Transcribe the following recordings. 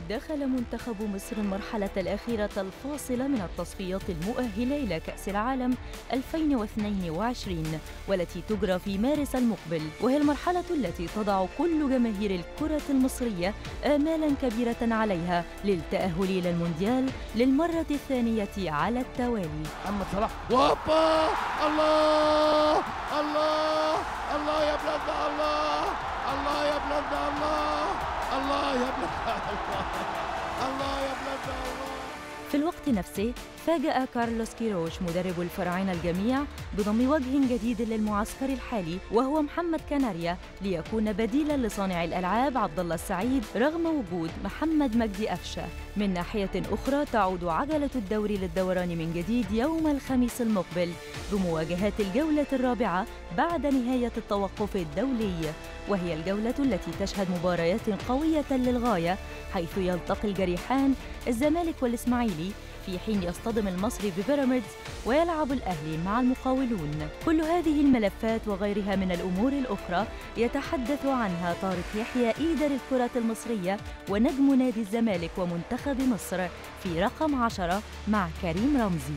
دخل منتخب مصر المرحلة الأخيرة الفاصلة من التصفيات المؤهلة إلى كأس العالم 2022 والتي تجرى في مارس المقبل وهي المرحلة التي تضع كل جماهير الكرة المصرية آمالا كبيرة عليها للتأهل إلى المونديال للمرة الثانية على التوالي محمد صلاح وهوبا الله الله الله يا بلادنا الله الله يا بلادنا الله الله يا بلادنا الله الله يا بلادنا الله في الوقت نفسه فاجأ كارلوس كيروش مدرب الفراعنة الجميع بضم وجه جديد للمعسكر الحالي وهو محمد كناريا ليكون بديلا لصانع الألعاب عبد الله السعيد رغم وجود محمد مجدي أفشة من ناحية أخرى تعود عجلة الدوري للدوران من جديد يوم الخميس المقبل بمواجهات الجولة الرابعة بعد نهاية التوقف الدولي وهي الجولة التي تشهد مباريات قوية للغاية حيث يلتقي الجريحان الزمالك والإسماعيلي في حين يصطدم المصري ببيراميدز ويلعب الأهلي مع المقاولون كل هذه الملفات وغيرها من الأمور الأخرى يتحدث عنها طارق يحيى إيدر الكرة المصرية ونجم نادي الزمالك ومنتخب مصر في رقم عشرة مع كريم رمزي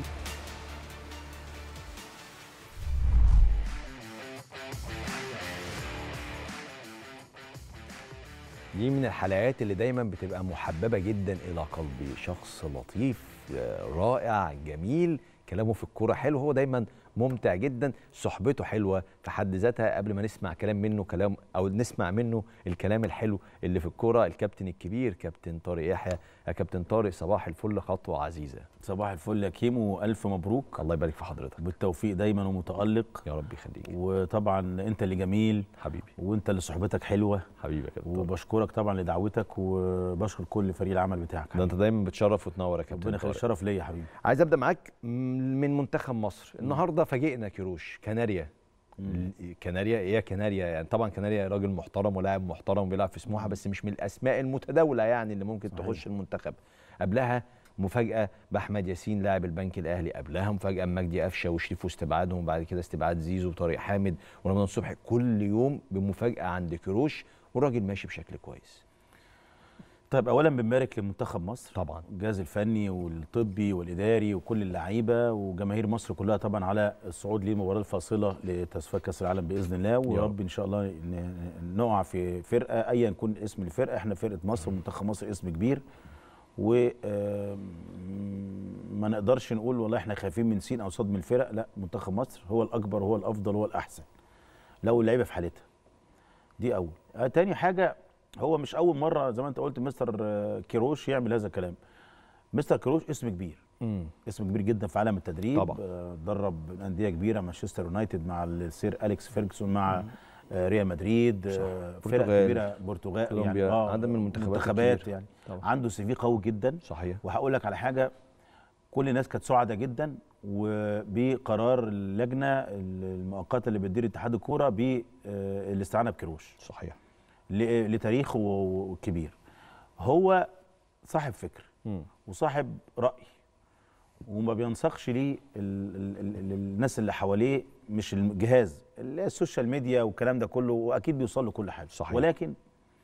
دي من الحلقات اللي دايما بتبقى محببه جدا الى قلبي شخص لطيف آه، رائع جميل كلامه في الكوره حلو هو دايما ممتع جدا صحبته حلوه في حد ذاتها قبل ما نسمع كلام منه كلام او نسمع منه الكلام الحلو اللي في الكوره الكابتن الكبير كابتن طارق يحيى يا كابتن طارق صباح الفل خطوه عزيزه صباح الفل يا كيمو والف مبروك الله يبارك في حضرتك بالتوفيق دايما ومتالق يا رب يخليك وطبعا انت اللي جميل حبيبي وانت اللي صحبتك حلوه حبيبي يا كابتن طارق. وبشكرك طبعا لدعوتك وبشكر كل فريق العمل بتاعك ده انت دايما بتشرف وتنور يا كابتن ربنا يخلي طارق. الشرف ليا يا حبيبي عايز ابدا معاك من منتخب مصر النهارده فاجئنا كيروش كناريا كناريا ايه يا كناريا يعني طبعا كناريا راجل محترم ولاعب محترم وبيلعب في سموحه بس مش من الاسماء المتداوله يعني اللي ممكن صحيح. تخش المنتخب قبلها مفاجاه باحمد ياسين لاعب البنك الاهلي قبلها مفاجاه مجدي قفشه وشريف واستبعادهم وبعد كده استبعاد زيزو وطارق حامد ورمضان صبحي كل يوم بمفاجاه عند كيروش والراجل ماشي بشكل كويس طيب اولا بنبارك لمنتخب مصر طبعا الجهاز الفني والطبي والاداري وكل اللعيبه وجماهير مصر كلها طبعا على الصعود للمباراه الفاصله لتصفيات كاس العالم باذن الله ويا رب ان شاء الله ن- نقع في فرقه ايا يكن اسم الفرقه احنا فرقه مصر ومنتخب مصر اسم كبير و آم، ما نقدرش نقول والله احنا خايفين من سين او صد من الفرق لا منتخب مصر هو الاكبر هو الافضل هو الاحسن لو اللعيبه في حالتها دي اول آه تاني حاجه هو مش اول مره زي ما انت قلت مستر آه، كيروش يعمل هذا الكلام مستر كيروش اسم كبير امم اسم كبير جدا في عالم التدريب طبعا. آه، درب انديه كبيره مانشستر يونايتد مع السير اليكس فيرجسون مع آه، ريال مدريد آه، فرق برتغال، كبيره برتغال كولومبيا، يعني عنده من المنتخبات منتخبات الكبيرة. يعني طبعا. عنده سي في قوي جدا صحيح وهقول لك على حاجه كل الناس كانت سعداء جدا وبقرار اللجنه المؤقته اللي بتدير اتحاد الكوره بالاستعانه بكيروش صحيح ل- لتاريخه الكبير هو صاحب فكر مم. وصاحب راي وما بينسقش ليه ال- ال- ال- ال- الناس اللي حواليه مش الجهاز اللي هي السوشيال ميديا والكلام ده كله واكيد بيوصل له كل حاجه صحيح. ولكن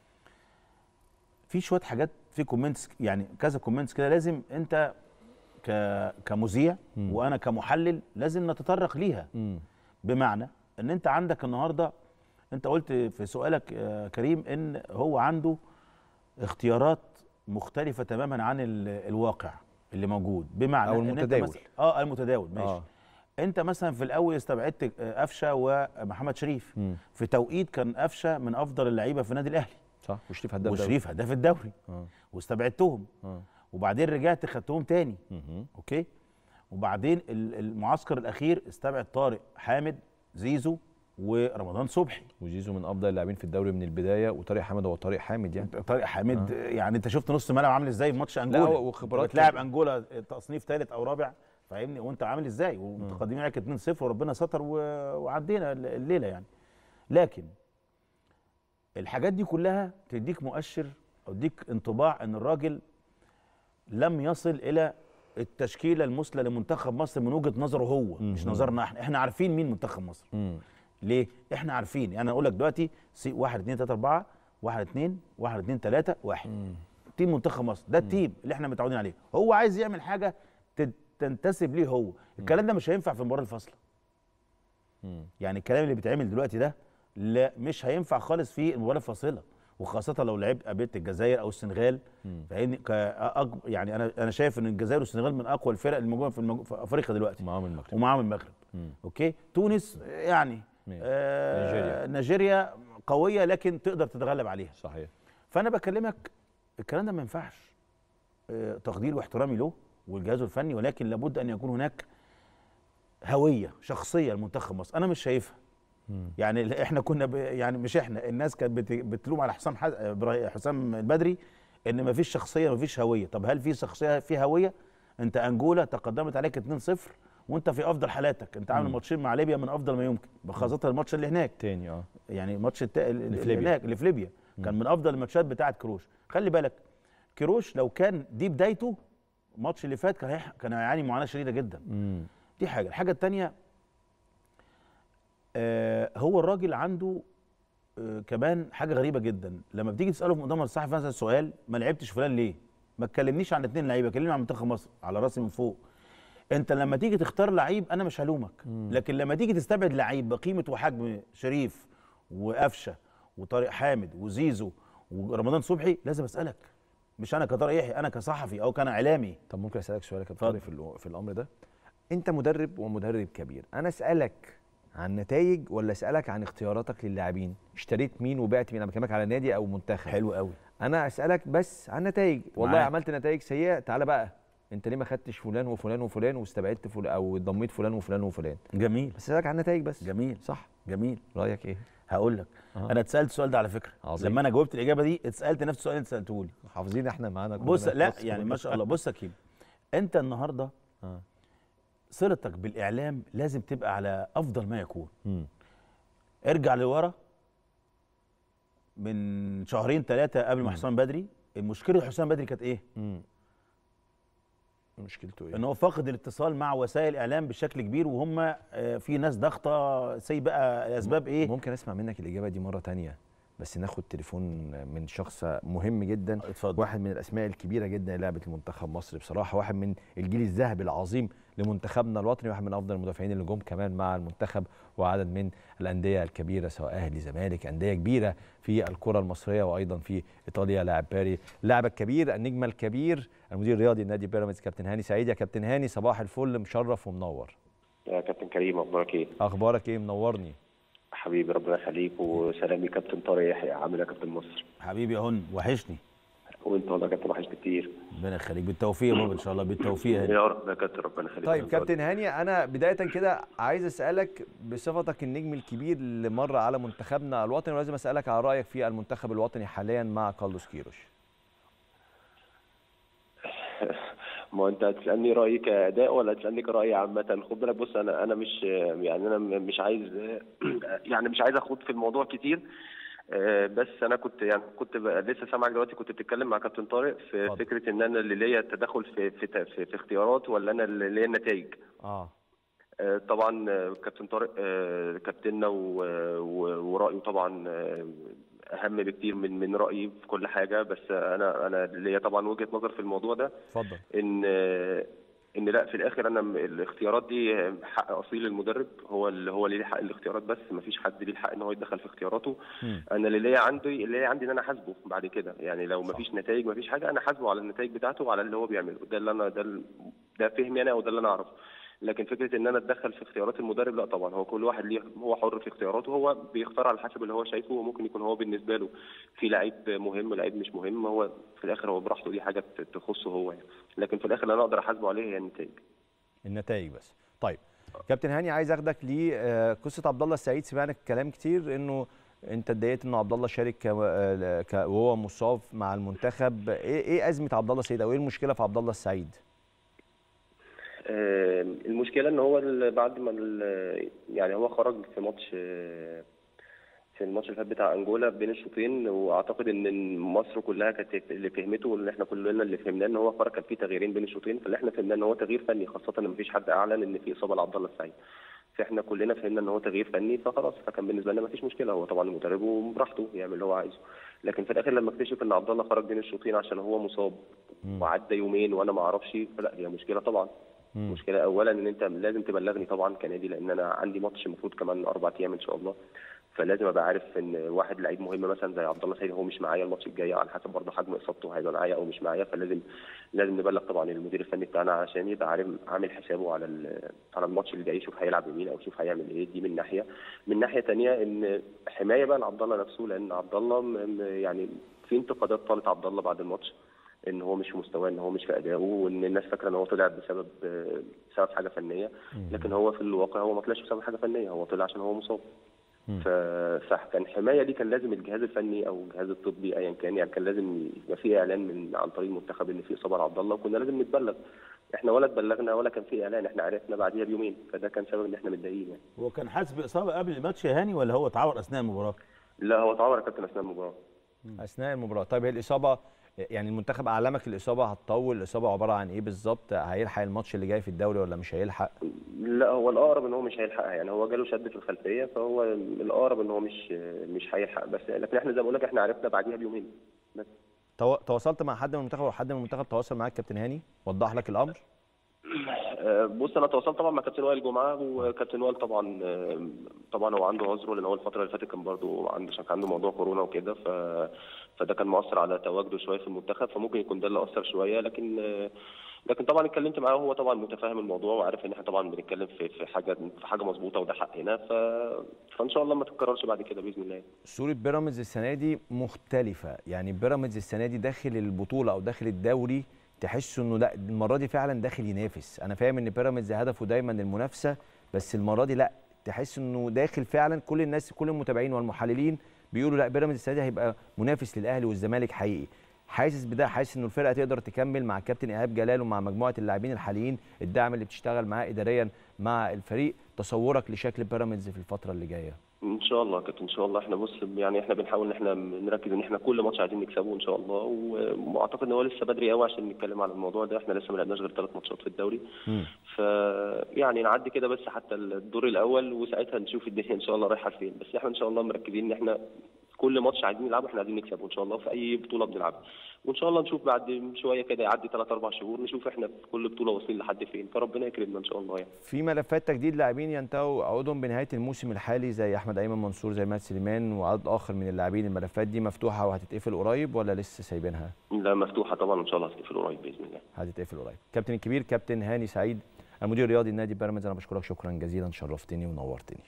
في شويه حاجات في كومنتس يعني كذا كومنتس كده لازم انت ك كمذيع مم. وانا كمحلل لازم نتطرق ليها مم. بمعنى ان انت عندك النهارده انت قلت في سؤالك يا كريم ان هو عنده اختيارات مختلفه تماما عن ال- الواقع اللي موجود بمعنى أو إن أنت المتداول. مثلا- اه المتداول ماشي آه. آه. انت مثلا في الاول استبعدت آه، قفشه ومحمد شريف مم. في توقيت كان قفشه من افضل اللعيبه في النادي الاهلي صح وشريف هداف دوري. وشريف هداف الدوري اه واستبعدتهم اه وبعدين رجعت خدتهم تاني مهم. اوكي وبعدين ال- المعسكر الاخير استبعد طارق حامد زيزو ورمضان صبحي وزيزو من افضل اللاعبين في الدوري من البدايه وطارق حامد هو طارق حامد يعني طارق حامد آه. يعني انت شفت نص الملعب عامل ازاي في ماتش انجولا هو- وخبرات بتلاعب كبيرة. انجولا تصنيف ثالث او رابع فاهمني وانت عامل ازاي ومتقدمين عليك 2-0 وربنا ستر و... وعدينا الليله يعني لكن الحاجات دي كلها تديك مؤشر او تديك انطباع ان الراجل لم يصل الى التشكيله المثلى لمنتخب مصر من وجهه نظره هو مش مهم. نظرنا احنا احنا عارفين مين منتخب مصر مم. ليه؟ احنا عارفين يعني انا اقول لك دلوقتي سي 1 2 3 4 1 2 1 2 3 1 تيم منتخب مصر ده التيم اللي احنا متعودين عليه هو عايز يعمل حاجه تت- تنتسب ليه هو الكلام ده مش هينفع في المباراه الفاصله يعني الكلام اللي بيتعمل دلوقتي ده لا مش هينفع خالص في المباراه الفاصله وخاصه لو لعب قابلت الجزائر او السنغال فاهمني كأج... يعني انا انا شايف ان الجزائر والسنغال من اقوى الفرق الموجوده في, المج... في افريقيا دلوقتي معاهم المغرب ومعاهم المغرب اوكي تونس يعني ماشي. آه نيجيريا. نيجيريا قويه لكن تقدر تتغلب عليها صحيح فانا بكلمك الكلام ده ما ينفعش آه، تقدير واحترامي له والجهاز الفني ولكن لابد ان يكون هناك هويه شخصيه لمنتخب مصر انا مش شايفها يعني ال- احنا كنا ب... يعني مش احنا الناس كانت بت... بتلوم على حسام حز... إبراهيم- حسام البدري ان ما فيش شخصيه ما فيش هويه طب هل في شخصيه في هويه انت انجولا تقدمت عليك 2-0 وانت في افضل حالاتك انت عامل ماتشين مع ليبيا من افضل ما يمكن بخاصه الماتش اللي هناك تاني اه يعني ماتش التا... اللي في ليبيا. هناك اللي في ليبيا كان من افضل الماتشات بتاعه كروش خلي بالك كروش لو كان دي بدايته الماتش اللي فات كان هيح... كان هيعاني معاناه شديده جدا امم دي حاجه الحاجه الثانيه آه هو الراجل عنده آه كمان حاجه غريبه جدا لما بتيجي تساله في مؤتمر الصحفي مثلا سؤال ما لعبتش فلان ليه ما تكلمنيش عن اثنين لعيبه كلمني عن منتخب مصر على راسي من فوق انت لما تيجي تختار لعيب انا مش هلومك لكن لما تيجي تستبعد لعيب بقيمه وحجم شريف وقفشه وطارق حامد وزيزو ورمضان صبحي لازم اسالك مش انا كطارق يحيى انا كصحفي او كان اعلامي طب ممكن اسالك سؤال يا كابتن اتفضل. طارق في الأ- في الامر ده انت مدرب ومدرب كبير انا اسالك عن نتائج ولا اسالك عن اختياراتك للاعبين اشتريت مين وبعت مين انا بكلمك على نادي او منتخب حلو قوي انا اسالك بس عن نتائج والله معاك. عملت نتائج سيئه تعالى بقى انت ليه ما خدتش فلان وفلان وفلان واستبعدت فلان او ضميت فلان وفلان وفلان جميل بس اسالك عن نتائج بس جميل صح جميل رايك ايه هقول لك آه. انا اتسالت السؤال ده على فكره عظيم. لما انا جاوبت الاجابه دي اتسالت نفس السؤال اللي انت سالته لي حافظين احنا معانا كلنا بص لا خلاص يعني كلنا. ما شاء الله بص يا كيم انت النهارده آه. صلتك بالاعلام لازم تبقى على افضل ما يكون مم. ارجع لورا من شهرين ثلاثه قبل ما حسام بدري المشكله حسام بدري كانت ايه مم. مشكلته ايه ان هو فاقد الاتصال مع وسائل الاعلام بشكل كبير وهم آه، في ناس ضغطه سي بقى الاسباب ايه ممكن اسمع منك الاجابه دي مره تانية بس ناخد تليفون من شخص مهم جدا اتفضل. واحد من الاسماء الكبيره جدا اللي لعبت لمنتخب مصر بصراحه واحد من الجيل الذهبي العظيم لمنتخبنا الوطني واحد من افضل المدافعين اللي جم كمان مع المنتخب وعدد من الانديه الكبيره سواء اهلي زمالك انديه كبيره في الكره المصريه وايضا في ايطاليا لاعب باري اللاعب الكبير النجم الكبير المدير الرياضي لنادي بيراميدز كابتن هاني سعيد يا كابتن هاني صباح الفل مشرف ومنور يا كابتن كريم اخبارك ايه؟ اخبارك ايه منورني حبيبي ربنا يخليك وسلامي كابتن طارق يحيى عامل ايه يا كابتن مصر حبيبي يا هن وحشني وانت والله يا كابتن وحشني كتير ربنا يخليك بالتوفيق يا بابا ان شاء الله بالتوفيق يا هاني. يا رب يا كابتن ربنا يخليك طيب كابتن هاني انا بدايه كده عايز اسالك بصفتك النجم الكبير اللي مر على منتخبنا الوطني ولازم اسالك على رايك في المنتخب الوطني حاليا مع كارلوس كيروش ما هو انت هتسالني رايي كاداء ولا هتسالني كراي عامه خد بالك بص انا انا مش يعني انا مش عايز يعني مش عايز اخوض في الموضوع كتير آه، بس انا كنت يعني كنت ب- لسه سامعك دلوقتي كنت بتتكلم مع كابتن طارق في اتفضل. فكره ان انا اللي ليا التدخل في في في, في اختيارات ولا انا اللي ليا النتائج اه آه، طبعا آه، كابتن طارق آه، كابتننا و- و- ورايه طبعا آه، اهم بكتير من من رايي في كل حاجه بس انا انا ليا طبعا وجهه نظر في الموضوع ده اتفضل ان آه، ان لا في الاخر انا م- الاختيارات دي حق اصيل المدرب هو اللي هو اللي ليه حق الاختيارات بس ما فيش حد ليه الحق ان هو يتدخل في اختياراته مم. انا اللي ليا عندي اللي ليا عندي ان انا حاسبه بعد كده يعني لو ما فيش نتائج ما فيش حاجه انا حاسبه على النتائج بتاعته وعلى اللي هو بيعمله ده اللي انا ده ال- ده فهمي انا وده اللي انا اعرفه لكن فكره ان انا اتدخل في اختيارات المدرب لا طبعا هو كل واحد ليه هو حر في اختياراته هو بيختار على حسب اللي هو شايفه وممكن يكون هو بالنسبه له في لعيب مهم لعيب مش مهم هو في الاخر هو براحته دي حاجه تخصه هو يعني لكن في الاخر اللي انا اقدر احاسبه عليه هي النتائج النتائج بس طيب كابتن هاني عايز اخدك لقصه عبد الله السعيد سمعنا كلام كتير انه انت اتضايقت انه عبد الله شارك ك- آه، ك- وهو مصاب مع المنتخب ايه ايه ازمه عبد الله السعيد او ايه المشكله في عبد الله السعيد آه، المشكله ان هو ال- بعد ما ال- يعني هو خرج في ماتش آه، في الماتش اللي فات بتاع انجولا بين الشوطين واعتقد ان مصر كلها كانت اللي فهمته واللي احنا كلنا اللي فهمناه ان هو خرج كان في تغييرين بين الشوطين فاللي احنا فهمناه ان هو تغيير فني خاصه ان مفيش حد اعلن ان في اصابه لعبد الله السعيد فاحنا كلنا فهمنا ان هو تغيير فني فخلاص فكان بالنسبه لنا ما فيش مشكله هو طبعا المدرب وبراحته يعمل اللي هو عايزه لكن في الاخر لما اكتشف ان عبد الله خرج بين الشوطين عشان هو مصاب وعدى يومين وانا ما اعرفش فلا هي مشكله طبعا مشكله اولا ان انت لازم تبلغني طبعا كنادي لان انا عندي ماتش المفروض كمان اربع ايام ان شاء الله فلازم ابقى عارف ان واحد لعيب مهم مثلا زي عبد الله سيد هو مش معايا الماتش الجاي على حسب برضه حجم اصابته هيبقى معايا او مش معايا فلازم لازم نبلغ طبعا المدير الفني بتاعنا عشان يبقى عارف عامل حسابه على ال- على الماتش اللي جاي يشوف هيلعب يمين او يشوف هيعمل ايه دي من ناحيه من ناحيه تانية ان حمايه بقى لعبد الله نفسه لان عبد الله م- م- يعني في انتقادات طالت عبد الله بعد الماتش ان هو مش في مستواه ان هو مش في ادائه وان الناس فاكره ان هو طلع بسبب بسبب حاجه فنيه لكن هو في الواقع هو ما طلعش بسبب حاجه فنيه هو طلع عشان هو مصاب ف... فكان حمايه دي كان لازم الجهاز الفني او الجهاز الطبي ايا كان يعني كان لازم يبقى في اعلان من عن طريق المنتخب ان في اصابه لعبد الله وكنا لازم نتبلغ احنا ولا اتبلغنا ولا كان في اعلان احنا عرفنا بعديها بيومين فده كان سبب ان احنا متضايقين يعني هو كان حاسس باصابه قبل الماتش يا هاني ولا هو اتعور اثناء المباراه؟ لا هو اتعور يا كابتن اثناء المباراه اثناء المباراه طيب هي الاصابه يعني المنتخب اعلمك الاصابه هطول الاصابه عباره عن ايه بالظبط هيلحق الماتش اللي جاي في الدوري ولا مش هيلحق لا هو الاقرب ان هو مش هيلحقها يعني هو جاله شد في الخلفيه فهو الاقرب ان هو مش مش هيلحق بس لكن احنا زي ما بقول لك احنا عرفنا بعديها بيومين بس تو- تواصلت مع حد من المنتخب او حد من المنتخب تواصل معاك كابتن هاني وضح لك الامر آه، بص انا تواصلت طبعا مع كابتن وائل جمعه وكابتن وائل طبعا آه، طبعا هو عنده عذره لان هو الفتره اللي فاتت كان برضه عنده عشان كان عنده موضوع كورونا وكده ف فده كان مؤثر على تواجده شويه في المنتخب فممكن يكون ده اللي اثر شويه لكن آه، لكن طبعا اتكلمت معاه وهو طبعا متفاهم الموضوع وعارف ان احنا طبعا بنتكلم في في حاجه في حاجه مظبوطه وده حقنا ف فان شاء الله ما تتكررش بعد كده باذن الله صوره بيراميدز السنه دي مختلفه يعني بيراميدز السنه دي داخل البطوله او داخل الدوري تحس انه لا المره دي فعلا داخل ينافس انا فاهم ان بيراميدز هدفه دايما المنافسه بس المره دي لا تحس انه داخل فعلا كل الناس كل المتابعين والمحللين بيقولوا لا بيراميدز السنه دي هيبقى منافس للاهلي والزمالك حقيقي حاسس بده حاسس انه الفرقه تقدر تكمل مع كابتن ايهاب جلال ومع مجموعه اللاعبين الحاليين الدعم اللي بتشتغل معاه اداريا مع الفريق تصورك لشكل بيراميدز في الفتره اللي جايه ان شاء الله كابتن ان شاء الله احنا بص يعني احنا بنحاول ان احنا نركز ان احنا كل ماتش عايزين نكسبه ان شاء الله و- واعتقد ان هو لسه بدري قوي عشان نتكلم على الموضوع ده احنا لسه ما لعبناش غير ثلاث ماتشات في الدوري ف يعني نعدي كده بس حتى الدور الاول وساعتها نشوف الدنيا ان شاء الله رايحه لفين بس احنا ان شاء الله مركزين ان احنا كل ماتش عايزين نلعبه احنا عايزين نكسبه ان شاء الله في اي بطوله بنلعبها وان شاء الله نشوف بعد شويه كده يعدي ثلاث اربع شهور نشوف احنا في كل بطوله واصلين لحد فين فربنا يكرمنا ان شاء الله يعني في ملفات تجديد لاعبين ينتهوا عقودهم بنهايه الموسم الحالي زي احمد ايمن منصور زي مات سليمان وعدد اخر من اللاعبين الملفات دي مفتوحه وهتتقفل قريب ولا لسه سايبينها؟ لا مفتوحه طبعا ان شاء الله هتقفل قريب باذن الله هتتقفل قريب. كابتن الكبير كابتن هاني سعيد المدير الرياضي لنادي بيراميدز انا بشكرك شكرا جزيلا شرفتني ونورتني.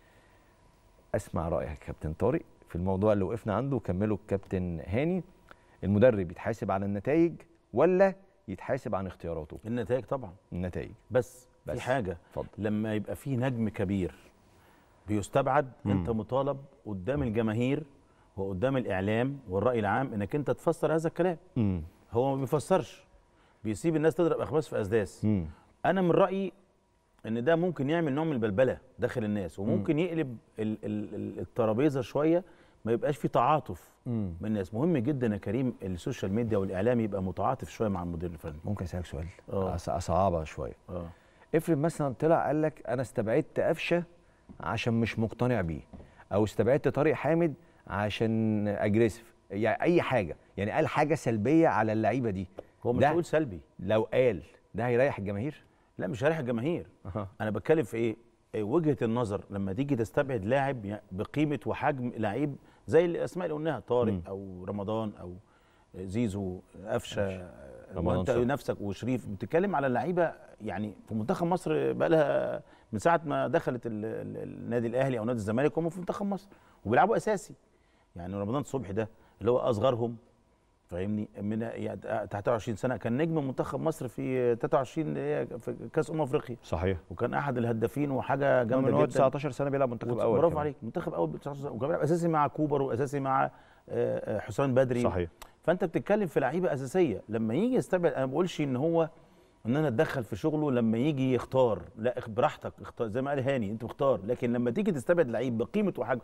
اسمع رايك يا كابتن طارق في الموضوع اللي وقفنا عنده وكمله الكابتن هاني المدرب يتحاسب على النتائج ولا يتحاسب عن اختياراته؟ النتائج طبعا النتائج بس, بس. في حاجه اتفضل. لما يبقى في نجم كبير بيستبعد مم. انت مطالب قدام الجماهير وقدام الاعلام والراي العام انك انت تفسر هذا الكلام امم هو ما بيفسرش بيسيب الناس تضرب اخباس في اسداس امم انا من رايي ان ده ممكن يعمل نوع من البلبله داخل الناس وممكن يقلب ال- ال- ال- الترابيزه شويه ما يبقاش في تعاطف مم. من الناس مهم جدا يا كريم السوشيال ميديا والاعلام يبقى متعاطف شويه مع المدير الفني ممكن اسالك سؤال آه. أص- اصعبها شويه اه افرض مثلا طلع قال لك انا استبعدت قفشه عشان مش مقتنع بيه او استبعدت طارق حامد عشان اجريسيف يعني اي حاجه يعني قال حاجه سلبيه على اللعيبه دي هو مش ده هيقول سلبي لو قال ده هيريح الجماهير لا مش هريح الجماهير أها. انا بتكلم في ايه إيه وجهه النظر لما تيجي تستبعد لاعب يعني بقيمه وحجم لعيب زي الاسماء اللي قلناها طارق مم. او رمضان او زيزو قفشه رمضان وانت صبحي. نفسك وشريف بتتكلم على اللعيبه يعني في منتخب مصر بقى لها من ساعه ما دخلت ال- ال- النادي الاهلي او نادي الزمالك هم في منتخب مصر وبيلعبوا اساسي يعني رمضان صبحي ده اللي هو اصغرهم فاهمني من يعني تحت 20 سنه كان نجم منتخب مصر في 23 اللي هي في كاس امم افريقيا صحيح وكان احد الهدافين وحاجه من جامده هو جدا 19 سنه بيلعب منتخب اول برافو كمان. عليك منتخب اول ب 19 سنه وكان بيلعب اساسي مع كوبر واساسي مع آه، آه، حسام بدري صحيح فانت بتتكلم في لعيبه اساسيه لما يجي يستبعد انا ما بقولش ان هو ان انا اتدخل في شغله لما يجي يختار لا اخ- براحتك اختار زي ما قال هاني انت مختار لكن لما تيجي تستبعد لعيب بقيمه وحجم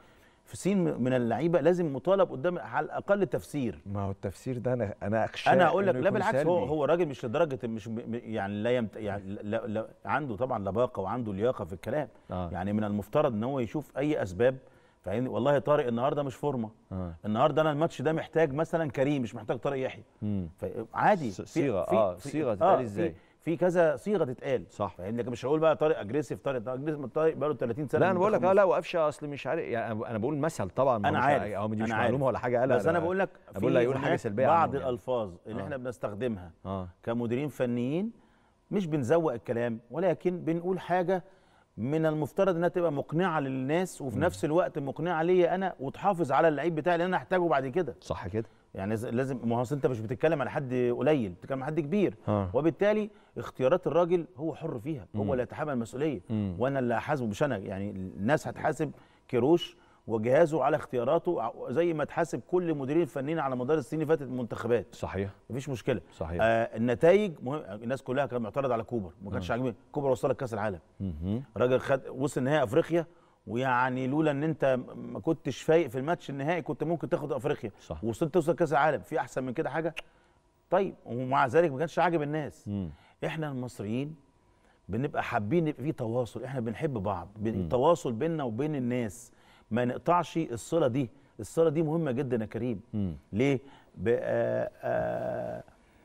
في سين من اللعيبه لازم مطالب قدام على الاقل تفسير ما هو التفسير ده انا انا اخشى انا اقول لك إنه لا يكون بالعكس هو سلبي. هو راجل مش لدرجه مش م- م- يعني لا, يمت يعني لا لا عنده طبعا لباقه وعنده لياقه في الكلام آه. يعني من المفترض ان هو يشوف اي اسباب فاهمني والله طارق النهارده مش فورمه آه. النهارده انا الماتش ده محتاج مثلا كريم مش محتاج طارق يحيى مم. عادي ص- في- صيغة، في- آه، في- صيغة تتقال في- إزاي؟ في كذا صيغه تتقال صح. فاهمني لكن مش هقول بقى طارق اجريسيف طارق طارق اجريسيف طارق بقى له 30 سنه لا انا بقول لك منتخب اه مصر. لا وقفشه اصل مش عارف يعني أنا- انا بقول مثل طبعا ما انا هوش- عارف اه دي مش أنا عارف. معلومه ولا حاجه لا بس انا بقول لك أنا بقول لا يقول حاجه هناك سلبيه بعض عنهم يعني. الالفاظ اللي آه. احنا بنستخدمها اه كمديرين فنيين مش بنزوق الكلام ولكن بنقول حاجه من المفترض انها تبقى مقنعه للناس وفي نفس الوقت مقنعه ليا انا وتحافظ على اللعيب بتاعي اللي انا هحتاجه بعد كده صح كده يعني لازم- لازم ما هو أصل انت مش بتتكلم على حد قليل بتتكلم على حد كبير آه. وبالتالي اختيارات الراجل هو حر فيها هو اللي يتحمل المسؤوليه مم. وانا اللي هحاسبه مش انا يعني الناس هتحاسب كيروش وجهازه على اختياراته ع- زي ما تحاسب كل مديرين فنيين على مدار السنين اللي فاتت المنتخبات صحيح مفيش مشكله صحيح. آه النتائج مهم الناس كلها كانت معترضه على كوبر ما كانش عاجبني كوبر وصلك كاس العالم مهم. راجل خد وصل نهائي افريقيا ويعني لولا ان انت ما كنتش فايق في الماتش النهائي كنت ممكن تاخد افريقيا صح. وصلت توصل كاس العالم في احسن من كده حاجه طيب ومع ذلك ما كانش عاجب الناس مم. احنا المصريين بنبقى حابين يبقى في تواصل احنا بنحب بعض بن- تواصل بيننا وبين الناس ما نقطعش الصله دي الصله دي مهمه جدا يا كريم مم. ليه ب... آه آه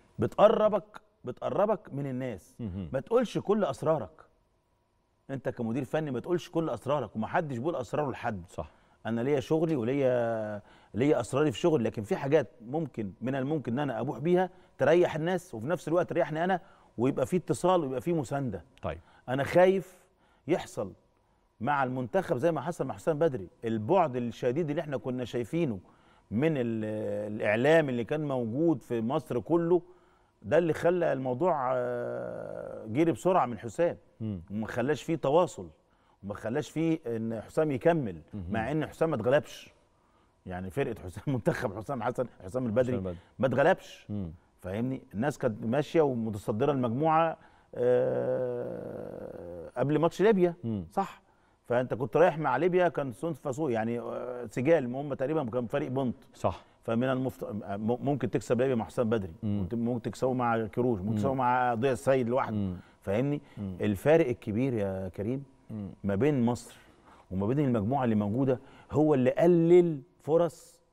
بتقربك بتقربك من الناس مهم. ما تقولش كل اسرارك انت كمدير فني ما تقولش كل اسرارك ومحدش بيقول اسراره لحد صح انا ليا شغلي وليا ليا اسراري في شغلي لكن في حاجات ممكن من الممكن ان انا ابوح بيها تريح الناس وفي نفس الوقت تريحني انا ويبقى في اتصال ويبقى في مسانده طيب انا خايف يحصل مع المنتخب زي ما حصل مع حسام بدري البعد الشديد اللي احنا كنا شايفينه من ال- الاعلام اللي كان موجود في مصر كله ده اللي خلى الموضوع آه، جري بسرعه من حسام مم. وما خلاش فيه تواصل وما خلاش فيه ان حسام يكمل مع ان حسام ما اتغلبش يعني فرقه حسام منتخب حسام حسن حسام البدري حسام البدري. ما اتغلبش مم. فاهمني الناس كانت ماشيه ومتصدره المجموعه آه، قبل ماتش ليبيا مم. صح فانت كنت رايح مع ليبيا كان سون فاسو يعني آه، سجال هم تقريبا كان فريق بونت صح فمن المفت... م- ممكن تكسب ليبيا مع حسام بدري مم. ممكن ممكن تكسبه مع كيروش ممكن تكسبه مع ضياء السيد لوحده مم. فاهمني الفارق الكبير يا كريم مم. ما بين مصر وما بين المجموعه اللي موجوده هو اللي قلل فرص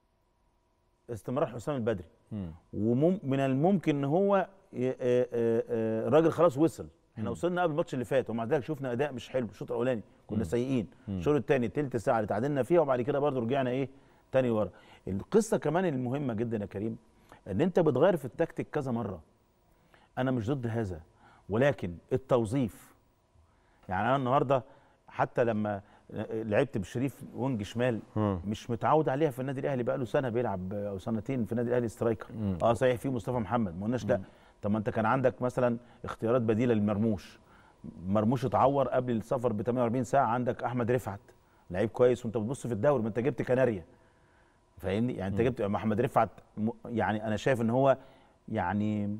استمرار حسام البدري مم. ومن الممكن ان هو ي- آه، آه، آه، الراجل خلاص وصل احنا وصلنا قبل الماتش اللي فات ومع ذلك شفنا اداء مش حلو الشوط الاولاني كنا سيئين الشوط الثاني تلت ساعه اللي تعادلنا فيها وبعد كده برضو رجعنا ايه تاني ورا القصه كمان المهمه جدا يا كريم ان انت بتغير في التكتيك كذا مره انا مش ضد هذا ولكن التوظيف يعني انا النهارده حتى لما لعبت بشريف وينج شمال مش متعود عليها في النادي الاهلي بقى له سنه بيلعب او سنتين في النادي الاهلي سترايكر اه صحيح في مصطفى محمد ما قلناش لا طب ما انت كان عندك مثلا اختيارات بديله للمرموش مرموش اتعور قبل السفر ب 48 ساعه عندك احمد رفعت لعيب كويس وانت بتبص في الدوري ما انت جبت كناريا فاهمني يعني انت جبت محمد رفعت م- يعني انا شايف ان هو يعني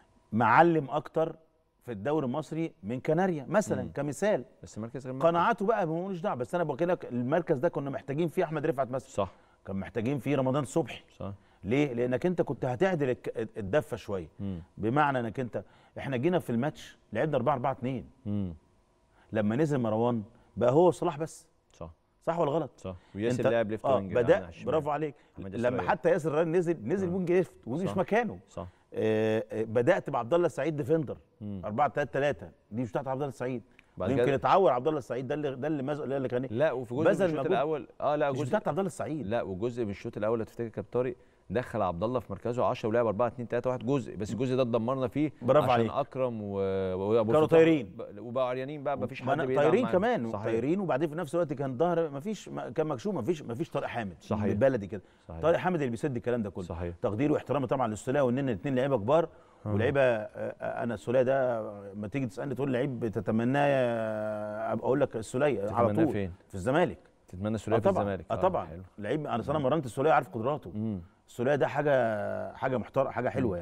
معلم اكتر في الدوري المصري من كناريا مثلا كمثال بس مركز غير مركز. قناعاته بقى ما هو ملوش دعوه بس انا بقول لك المركز ده كنا محتاجين فيه احمد رفعت مثلا صح كان محتاجين فيه رمضان صبحي صح ليه لانك انت كنت هتعدل الك- الدفه شويه مم. بمعنى انك انت احنا جينا في الماتش لعبنا 4 4 2 مم. لما نزل مروان بقى هو وصلاح بس صح صح ولا غلط صح وياسر انت- لعب ليفت اه وينج على بدا الشمال. برافو عليك أحمد لما إسرائيل. حتى ياسر ران نزل نزل آه. وينج ليفت ودي مش صح. مكانه صح آه آه، بدات بعبد الله السعيد ديفندر مم. 4 3 3 دي مش بتاعت عبد الله السعيد بعد يمكن كده- اتعور عبد الله السعيد ده اللي ده اللي مز... اللي كان لا وفي جزء بذل من الشوط مجهود. الاول اه لا مش جزء بتاعت عبد الله السعيد لا وجزء من الشوط الاول لو تفتكر كابتن طارق دخل عبد الله في مركزه 10 ولعب 4 2 3 1 جزء بس الجزء ده اتدمرنا فيه برافو عشان عليك. اكرم و... وابو كانوا فتوح طايرين. ب- وبقوا عريانين بقى مفيش ما حد أنا بيلعب طايرين معاهم. كمان صحيح. طايرين وبعدين في نفس الوقت كان ظهر ما فيش ما كان مكشوف ما فيش ما فيش طارق حامد صحيح. بالبلدي كده صحيح. طارق حامد اللي بيسد الكلام ده كله صحيح. تقديري واحترامي طبعا للسوليه وان الاثنين لعيبه كبار ولعيبه آه، آه، انا السوليه ده ما تيجي تسالني تقول لعيب بتتمناه آه، ابقى اقول لك السوليه على تتمناه طول فين؟ في الزمالك تتمنى اه سوريا في طبعا الزمالك اه طبعا حلو لعيب انا انا مرنت السوليه عارف قدراته مم. السوليه ده حاجه حاجه محترمه حاجه حلوه يعني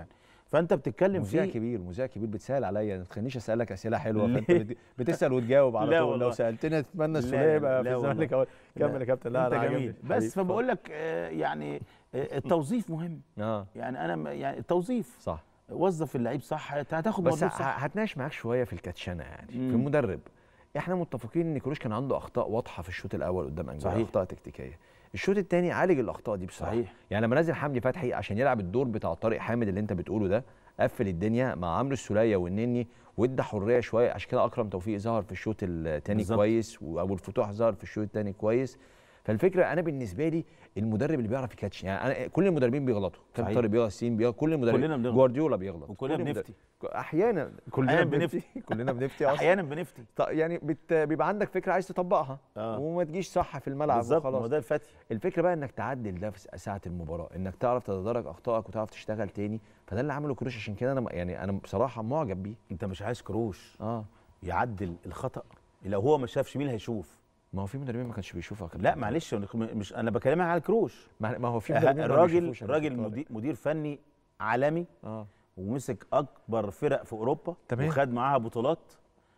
فانت بتتكلم مذيع فيه كبير مذيع كبير بتسال عليا ما تخلينيش اسالك اسئله حلوه ليه؟ فانت بت- بتسال وتجاوب على لا طول والله. لو سالتني اتمنى لا، السوليه يبقى في لا والله. الزمالك أول. كمل يا كابتن لا انت أنا عاجبني. جميل حبيبي، بس اتفضل. فبقول لك آه، يعني آه، التوظيف مهم اه يعني انا م- يعني التوظيف صح وظف اللعيب صح هت- هتاخد بس مردود ه- صح هتناقش معاك شويه في الكاتشنه يعني في مم. المدرب احنا متفقين ان كروش كان عنده اخطاء واضحه في الشوط الاول قدام انجولا صحيح. اخطاء تكتيكيه الشوط الثاني عالج الاخطاء دي بصراحه صحيح. يعني لما نزل حمدي فتحي عشان يلعب الدور بتاع طارق حامد اللي انت بتقوله ده قفل الدنيا مع عمرو السوليه والنني وادى حريه شويه عشان كده اكرم توفيق ظهر في الشوط الثاني بالظبط. كويس وابو الفتوح ظهر في الشوط الثاني كويس فالفكره انا بالنسبه لي المدرب اللي بيعرف يكاتش يعني انا كل المدربين بيغلطوا كابتن صحيح. طارق بيغلط سين بيغلط كل المدربين كلنا بنغلط. جوارديولا بيغلط وكلنا كل المدرب- بنفتي. احيانا كلنا أحياناً بنفتي كلنا بنفتي اصلا احيانا بنفتي ط- يعني بت... بيبقى عندك فكره عايز تطبقها آه. وما تجيش صح في الملعب بالظبط ما هو وخلاص ده الفتي الفكره بقى انك تعدل ده في ساعه المباراه انك تعرف تتدرج اخطائك وتعرف تشتغل تاني فده اللي عمله كروش عشان كده انا م- يعني انا بصراحه معجب بيه انت مش عايز كروش اه يعدل الخطا لو هو ما شافش مين اللي هيشوف ما هو في مدربين ما كانش بيشوفها يا كابتن. لا معلش مش انا بكلمك على كروش ما ما هو في مدربين ما الراجل بيشوفوش يا راجل كابتن طارق. مدير, مدير فني عالمي اه ومسك اكبر فرق في اوروبا تمام. وخد معاها بطولات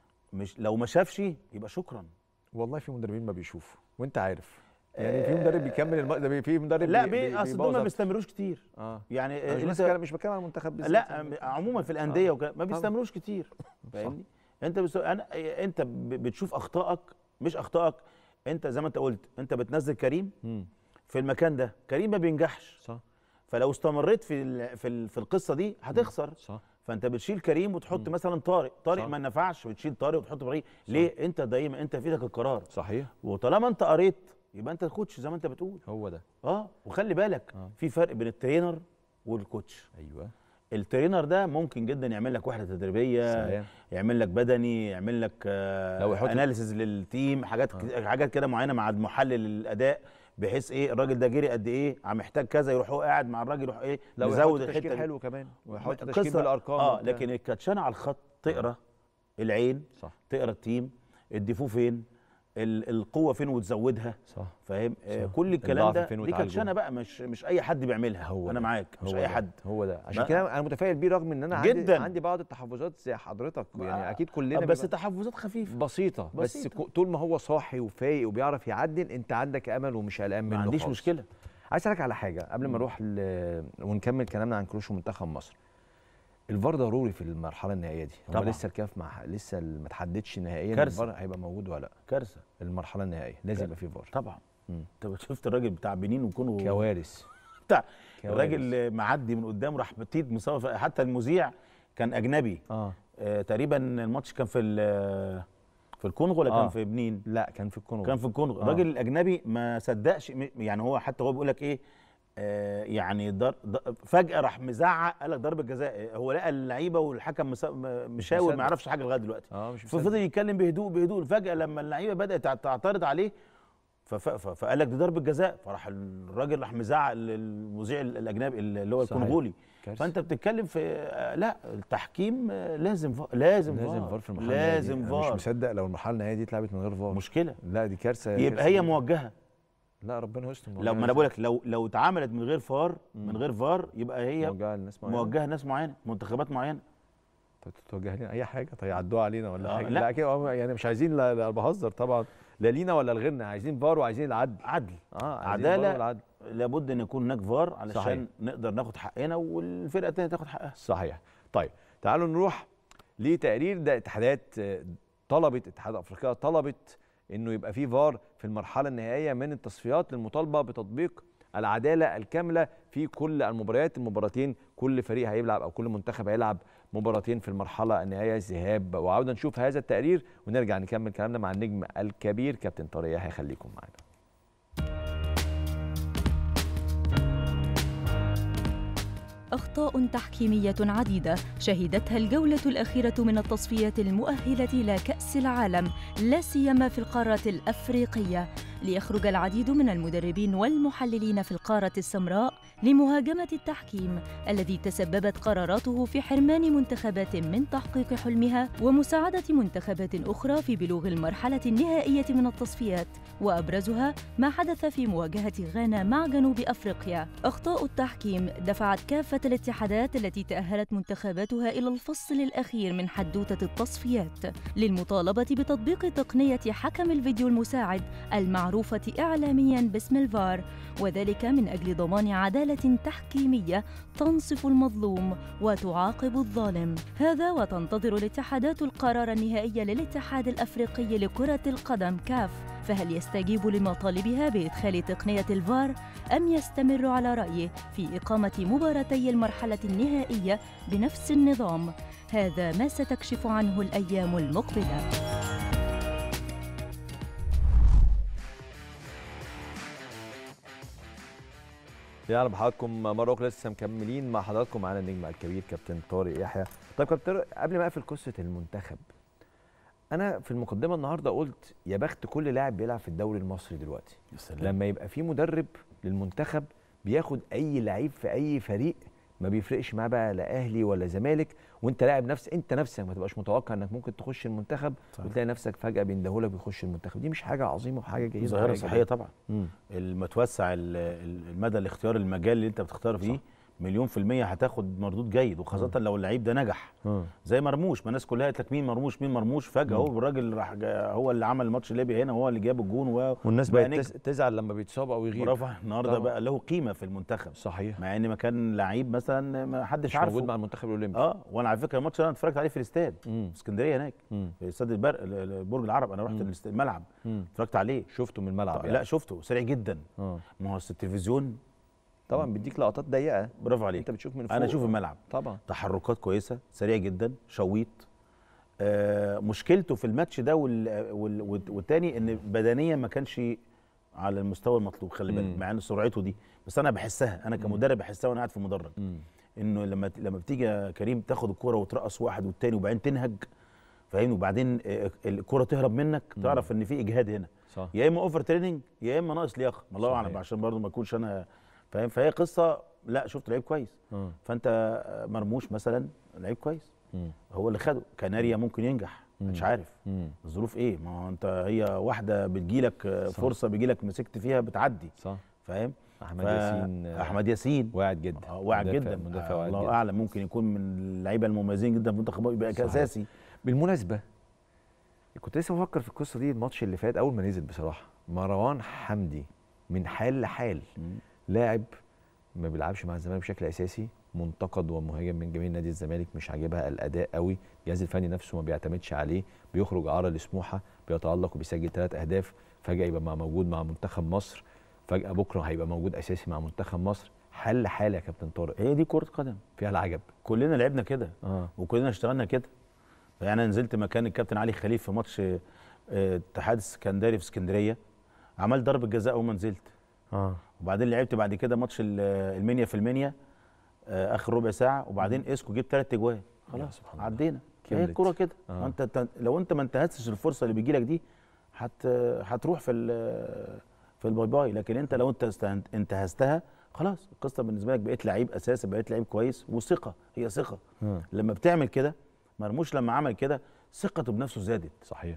مش لو ما شافش يبقى شكرا والله في مدربين ما بيشوفوا وانت عارف يعني في مدرب بيكمل الم... ده في مدرب لا بي... بي بي... اصل دول بيبوظ ما بيستمروش كتير اه يعني أنا مش انت- بس كلام- مش بتكلم على المنتخب بالذات لا عموما في الانديه وكده ما بيستمروش كتير فاهمني انت بس انا انت ب- بتشوف اخطائك مش اخطائك انت زي ما انت قلت انت بتنزل كريم مم. في المكان ده كريم ما بينجحش صح فلو استمريت في ال- في ال- في القصه دي هتخسر صح فانت بتشيل كريم وتحط مثلا طارق طارق صح. ما نفعش وتشيل طارق وتحط ابراهيم ليه انت دايما انت في ايدك القرار صحيح وطالما انت قريت يبقى انت الكوتش زي ما انت بتقول هو ده اه وخلي بالك آه. في فرق بين الترينر والكوتش ايوه الترينر ده ممكن جدا يعمل لك وحده تدريبيه سلام. يعمل لك بدني يعمل لك لو يحط- اناليسيز للتيم حاجات آه. حاجات كده معينه مع محلل الاداء بحيث ايه الراجل ده جري قد ايه عم محتاج كذا يروح هو قاعد مع الراجل يروح ايه لو نزود يحط الحته تشكيل دي. حلو كمان ويحط قصة- تشكيل بالارقام اه وبتاع. لكن الكاتشانه على الخط تقرا العين صح تقرا التيم الديفو فين ال- القوه فين وتزودها صح فاهم آه صح. كل الكلام الضعف ده فين دي وتعالجه. كاتشانه بقى مش مش اي حد بيعملها هو انا ده. معاك مش هو اي ده. حد هو ده عشان بقى- كده انا متفائل بيه رغم ان انا عندي جداً. عندي بعض التحفظات زي حضرتك يعني آه. اكيد كلنا بس بيبقى تحفظات خفيفه بسيطه بس بسيطة. كو- طول ما هو صاحي وفايق وبيعرف يعدل انت عندك امل ومش قلقان منه ما عنديش خالص. مشكله عايز اسالك على حاجه قبل ما نروح ل... ونكمل كلامنا عن كروش ومنتخب مصر الفار ضروري في المرحله النهائيه دي هو طبعاً. لسه الكاف مع لسه ما تحددش نهائيا كارثة. الفار هيبقى موجود ولا لا كارثه المرحله النهائيه لازم يبقى فيه فار طبعا مم. انت شفت الراجل بتاع بنين وكونه كوارث بتاع كوارث. الراجل معدي من قدام راح بتيت مصاب حتى المذيع كان اجنبي اه آه تقريبا الماتش كان في ال- في الكونغو ولا آه. كان في بنين لا كان في الكونغو كان في الكونغو آه. الراجل الاجنبي ما صدقش م- يعني هو حتى هو بيقول لك ايه آه يعني در در فجاه راح مزعق قال لك ضربه جزاء هو لقى اللعيبه والحكم مسا- م- مشاور مصدق. ما يعرفش حاجه لغايه دلوقتي اه مش مصدق. ففضل يتكلم بهدوء بهدوء فجاه لما اللعيبه بدات تع- تعترض عليه فف- ف- فقال لك دي ضربه جزاء فراح الراجل راح مزعق للمذيع الاجنبي اللي هو صحيح. الكونغولي كارثة. فانت بتتكلم في آه، لا التحكيم آه، لازم فار لازم لازم فار في المرحله لازم النهائية دي. أنا فار مش مصدق لو المرحله النهائيه دي اتلعبت من غير فار مشكله لا دي كارثه يبقى كارثة هي كبيرة. موجهه لا ربنا يستر لو ما انا بقول لك لو لو اتعملت من غير فار من غير فار يبقى هي موجهه للناس معينة. موجهه ناس معينه منتخبات معينه طب توجه لنا اي حاجه طيب يعدوها علينا ولا آه، حاجه لا. لا اكيد هم يعني مش عايزين لا, لا بهزر طبعا لا لينا ولا لغيرنا عايزين فار وعايزين العدل عدل اه عايزين عدالة. الفار والعدل لابد ان يكون هناك فار علشان صحيح. نقدر ناخد حقنا والفرقه الثانيه تاخد حقها صحيح طيب تعالوا نروح لتقرير ده اتحادات آه، طلبت اتحاد افريقيا طلبت انه يبقى في فار في المرحله النهائيه من التصفيات للمطالبه بتطبيق العداله الكامله في كل المباريات المباراتين كل فريق هيلعب او كل منتخب هيلعب مباراتين في المرحله النهائيه ذهاب وعوده نشوف هذا التقرير ونرجع نكمل كلامنا مع النجم الكبير كابتن طارق يحيى خليكم معانا أخطاء تحكيمية عديدة شهدتها الجولة الأخيرة من التصفية المؤهلة إلى كأس العالم لا سيما في القارة الأفريقية ليخرج العديد من المدربين والمحللين في القارة السمراء لمهاجمة التحكيم الذي تسببت قراراته في حرمان منتخبات من تحقيق حلمها ومساعدة منتخبات أخرى في بلوغ المرحلة النهائية من التصفيات وأبرزها ما حدث في مواجهة غانا مع جنوب أفريقيا أخطاء التحكيم دفعت كافة الاتحادات التي تأهلت منتخباتها إلى الفصل الأخير من حدوتة التصفيات للمطالبة بتطبيق تقنية حكم الفيديو المساعد المعروفة إعلامياً باسم الفار وذلك من أجل ضمان عدالة تحكيمية تنصف المظلوم وتعاقب الظالم هذا وتنتظر الاتحادات القرار النهائي للاتحاد الأفريقي لكرة القدم كاف فهل يستجيب لمطالبها بإدخال تقنية الفار أم يستمر على رأيه في إقامة مباراتي المرحلة النهائية بنفس النظام هذا ما ستكشف عنه الأيام المقبلة يا رب حضراتكم مره اخرى لسه مكملين مع حضراتكم معانا النجم الكبير كابتن طارق يحيى طيب كابتن طارق قبل ما اقفل قصه المنتخب انا في المقدمه النهارده قلت يا بخت كل لاعب بيلعب في الدوري المصري دلوقتي يا سلام لما يبقى في مدرب للمنتخب بياخد اي لعيب في اي فريق ما بيفرقش معاه بقى لا اهلي ولا زمالك وانت لاعب نفس انت نفسك ما تبقاش متوقع انك ممكن تخش المنتخب صح. وتلاقي نفسك فجاه بيندهولك بيخش المنتخب دي مش حاجه عظيمه وحاجه جيده ظاهره وحاجة صحيه جميلة. طبعا مم. لما توسع ال- ال- المدى الاختيار المجال اللي انت بتختار فيه صح. مليون في المية هتاخد مردود جيد وخاصة لو اللعيب ده نجح آه. زي مرموش ما الناس كلها قالت لك مين مرموش مين مرموش فجأة هو الراجل راح جا- هو اللي عمل الماتش الليبي هنا هو اللي جاب الجون و... والناس بقى بقت نجم. تز- تزعل لما بيتصاب او يغيب برافو النهارده طبعا. بقى له قيمة في المنتخب صحيح مع ان ما كان لعيب مثلا ما حدش مش عارفه موجود مع المنتخب الاولمبي اه وانا على فكره الماتش ده انا اتفرجت عليه في الاستاد مم. في اسكندريه هناك مم. في استاد البرق ال- ال- برج العرب انا رحت مم. الاست- الملعب مم. اتفرجت عليه شفته من الملعب لا شفته سريع جدا اه ما هو أصل التلفزيون طبعا بيديك لقطات ضيقه برافو عليك انت بتشوف من فوق انا اشوف الملعب طبعا تحركات كويسه سريع جدا شويط آه مشكلته في الماتش ده وال... وال... وال- والتاني ان بدنيا ما كانش على المستوى المطلوب خلي بالك مم. مع ان سرعته دي بس انا بحسها انا كمدرب بحسها وانا قاعد في المدرج مم. انه لما لما بتيجي يا كريم تاخد الكوره وترقص واحد والتاني وبعدين تنهج فاهمني وبعدين آه، الكوره تهرب منك تعرف ان في اجهاد هنا صح يا اما اوفر تريننج يا اما ناقص لياقه الله صحيح. اعلم عشان برضو ما اكونش انا فاهم فهي قصه لا شفت لعيب كويس اه فانت آه، مرموش مثلا لعيب كويس مم. هو اللي خده كناريا ممكن ينجح مش مم. عارف مم. الظروف ايه ما هو انت هي واحده بتجيلك آه، صح. فرصه بيجيلك مسكت فيها بتعدي صح فاهم احمد ف- ياسين آه، احمد ياسين واعد جدا آه، واعد مدافع- جدا مدافع آه، واعد الله جدا اعلم ممكن يكون من اللعيبه المميزين جدا في المنتخب يبقى صحيح. اساسي بالمناسبه كنت لسه بفكر في القصه دي الماتش اللي فات اول ما نزل بصراحه مروان حمدي من حال لحال مم. لاعب ما بيلعبش مع الزمالك بشكل اساسي منتقد ومهاجم من جميع نادي الزمالك مش عاجبها الاداء قوي الجهاز الفني نفسه ما بيعتمدش عليه بيخرج عاره لسموحه بيتالق وبيسجل ثلاث اهداف فجاه يبقى مع موجود مع منتخب مصر فجاه بكره هيبقى موجود اساسي مع منتخب مصر حل حال يا كابتن طارق هي دي كره قدم فيها العجب كلنا لعبنا كده اه وكلنا اشتغلنا كده يعني انا نزلت مكان الكابتن علي خليل في ماتش آه، اتحاد السكندري في اسكندريه عمل ضربه جزاء اول ما نزلت اه وبعدين لعبت بعد كده ماتش ال- المنيا في المنيا آه، اخر ربع ساعه وبعدين اسكو جبت ثلاث اجوان يا خلاص سبحان الله. عدينا هي كملت. الكوره كده آه. آه. انت أنت- لو انت ما انتهزتش الفرصه اللي بيجي لك دي هت هتروح في ال- في الباي باي لكن انت لو انت استهن- انتهزتها خلاص القصه بالنسبه لك بقيت لعيب اساسي بقيت لعيب كويس وثقه هي ثقه آه. لما بتعمل كده مرموش لما عمل كده ثقته بنفسه زادت صحيح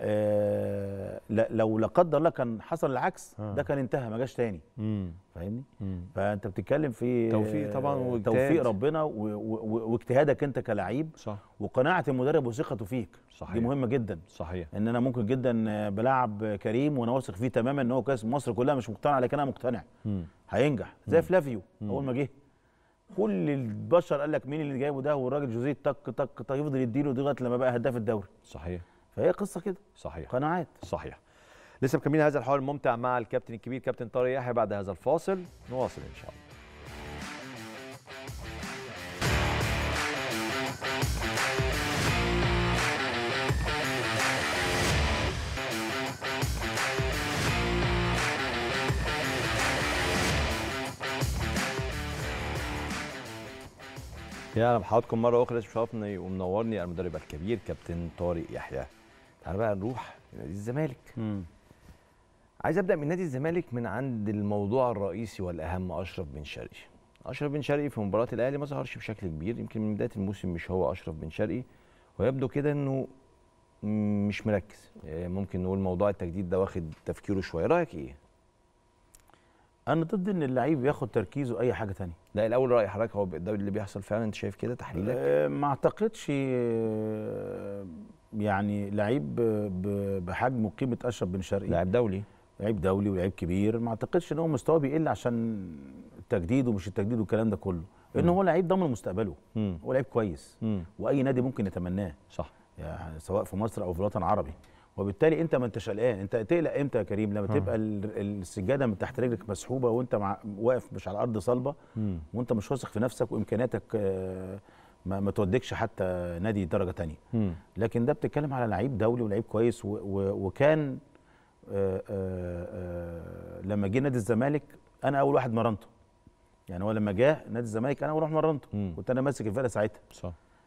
آه لا- لو لا قدر الله كان حصل العكس آه. ده كان انتهى ما جاش تاني امم فاهمني امم فانت بتتكلم في توفيق طبعاً آه، واجتهاد. توفيق ربنا و- و- و- واجتهادك انت كلاعب صح وقناعه المدرب وثقته فيك صحيح. دي مهمه جدا صحيح ان انا ممكن جدا آه، بلعب كريم وانا واثق فيه تماما ان هو كاس مصر كلها مش مقتنع لكن انا مقتنع امم هينجح زي فلافيو اول ما جه كل البشر قال لك مين اللي جايبه ده والراجل جوزيه تك تك تك يفضل يديله لغايه لما بقى هداف الدوري صحيح فهي قصه كده صحيح قناعات صحيح لسه مكملين هذا الحوار الممتع مع الكابتن الكبير كابتن طارق يحيى بعد هذا الفاصل نواصل ان شاء الله يا اهلا بحضراتكم مره اخرى شرفني ومنورني المدرب الكبير كابتن طارق يحيى تعال بقى نروح لنادي الزمالك عايز ابدا من نادي الزمالك من عند الموضوع الرئيسي والاهم اشرف بن شرقي اشرف بن شرقي في مباراه الاهلي ما ظهرش بشكل كبير يمكن من بدايه الموسم مش هو اشرف بن شرقي ويبدو كده انه م- مش مركز آه، ممكن نقول موضوع التجديد ده واخد تفكيره شويه رايك ايه انا ضد ان اللعيب ياخد تركيزه اي حاجه تانية لا الاول راي حضرتك هو ده اللي بيحصل فعلا انت شايف كده تحليلك أه ما اعتقدش أه، يعني لعيب ب- ب- بحجم وقيمه اشرف بن شرقي لاعب دولي لعيب دولي ولعيب كبير ما اعتقدش ان هو مستواه بيقل عشان التجديد ومش التجديد والكلام ده كله ان هو لعيب ضامن مستقبله مم. هو لعيب كويس مم. واي نادي ممكن يتمناه صح يعني سواء في مصر او في الوطن العربي وبالتالي انت ما انتش قلقان انت تقلق امتى يا كريم لما تبقى ال- السجاده من تحت رجلك مسحوبه وانت مع واقف مش على ارض صلبه مم. وانت مش واثق في نفسك وامكانياتك آه، ما, ما توديكش حتى نادي درجه تانية مم. لكن ده بتتكلم على لعيب دولي ولعيب كويس و و وكان آه، آه، آه، لما جه نادي الزمالك انا اول واحد مرنته يعني هو لما جه نادي الزمالك انا اول واحد مرنته مم. كنت انا ماسك الفرقه ساعتها صح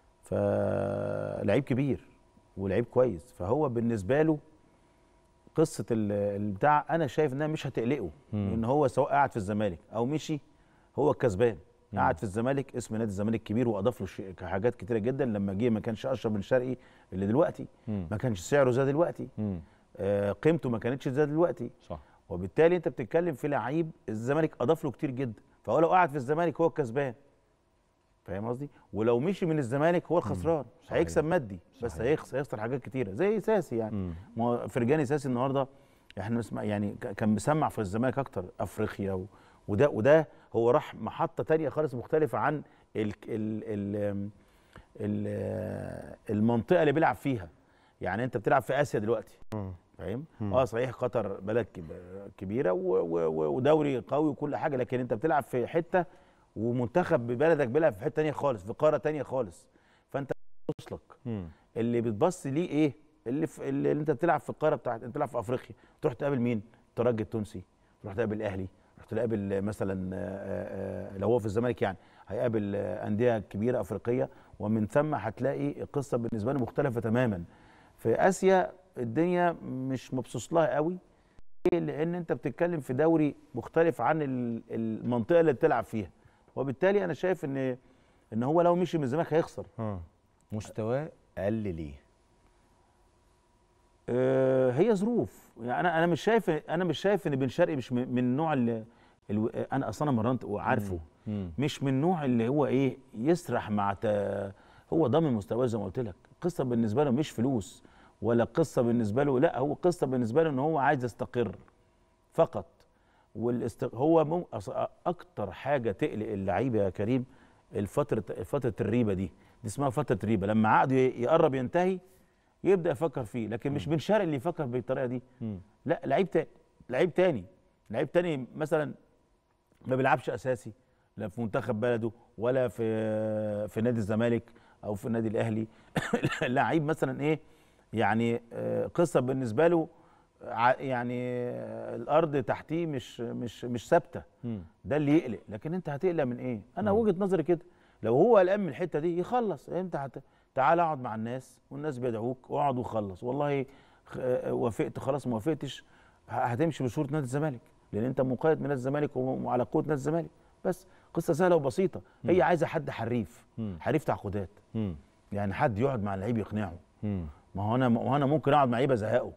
فلعيب كبير ولعيب كويس فهو بالنسبه له قصه ال- البتاع انا شايف انها مش هتقلقه مم. ان هو سواء قاعد في الزمالك او مشي هو الكسبان قاعد في الزمالك اسم نادي الزمالك كبير واضاف له شيء- حاجات كتيره جدا لما جه ما كانش اشرف بن شرقي اللي دلوقتي مم. ما كانش سعره زي دلوقتي مم. آه قيمته ما كانتش زي دلوقتي صح وبالتالي انت بتتكلم في لعيب الزمالك اضاف له كتير جدا فهو لو قعد في الزمالك هو الكسبان فاهم قصدي ولو مشي من الزمالك هو الخسران صحيح. هيكسب مادي بس صحيح. هيخسر هيخسر حاجات كتيره زي ساسي يعني مم. ما هو فرجاني ساسي النهارده احنا نسمع يعني ك- كان مسمع في الزمالك اكتر افريقيا و... وده وده هو راح محطه تانية خالص مختلفه عن ال... ال... ال... ال... المنطقه اللي بيلعب فيها يعني انت بتلعب في اسيا دلوقتي فاهم اه صحيح قطر بلد كب- كبيره و... و... و- ودوري قوي وكل حاجه لكن انت بتلعب في حته ومنتخب ببلدك بيلعب في حته تانية خالص في قاره تانية خالص فانت بص لك مم. اللي بتبص ليه ايه اللي, في اللي انت بتلعب في القاره بتاعت انت بتلعب في افريقيا تروح تقابل مين الترجي التونسي تروح تقابل الاهلي تروح تقابل مثلا آه، آه، آه، لو هو في الزمالك يعني هيقابل آه، انديه كبيره افريقيه ومن ثم هتلاقي القصه بالنسبه له مختلفه تماما في اسيا الدنيا مش مبسوط لها قوي ليه؟ لان انت بتتكلم في دوري مختلف عن ال- المنطقه اللي بتلعب فيها وبالتالي انا شايف ان ان هو لو مشي من الزمالك هيخسر اه مستواه قل ليه آه، هي ظروف يعني انا انا مش شايف انا مش شايف ان بن شرقي مش من من النوع اللي الو... انا اصلا مرنت وعارفه مم. مش من النوع اللي هو ايه يسرح مع ت... هو ضامن مستواه زي ما قلت لك قصه بالنسبه له مش فلوس ولا قصه بالنسبه له لا هو قصه بالنسبه له ان هو عايز يستقر فقط والاست... هو مم... أص- اكتر حاجه تقلق اللعيبه يا كريم الفتره فتره الريبه دي دي اسمها فتره الريبه لما عقده ي- يقرب ينتهي يبدا يفكر فيه لكن مش بن شرقي اللي يفكر بالطريقه دي مم. لا لعيب تاني لعيب تاني لعيب تاني مثلا ما بيلعبش اساسي لا في منتخب بلده ولا في في نادي الزمالك او في النادي الاهلي لعيب مثلا ايه يعني آه، قصه بالنسبه له ع- يعني آه، الارض تحتيه مش مش مش ثابته مم. ده اللي يقلق لكن انت هتقلق من ايه انا وجهه نظري كده لو هو قلقان من الحته دي يخلص انت هت... تعال اقعد مع الناس والناس بيدعوك اقعد وخلص والله خ- آه، وافقت خلاص ما وافقتش ه- هتمشي بصوره نادي الزمالك لان انت مقيد من نادي الزمالك وعلى قوه نادي الزمالك بس قصه سهله وبسيطه هي عايزه حد حريف مم. حريف تعاقدات مم. يعني حد يقعد مع اللعيب يقنعه مم. ما هو انا ما هو انا ممكن اقعد مع لعيب ازهقه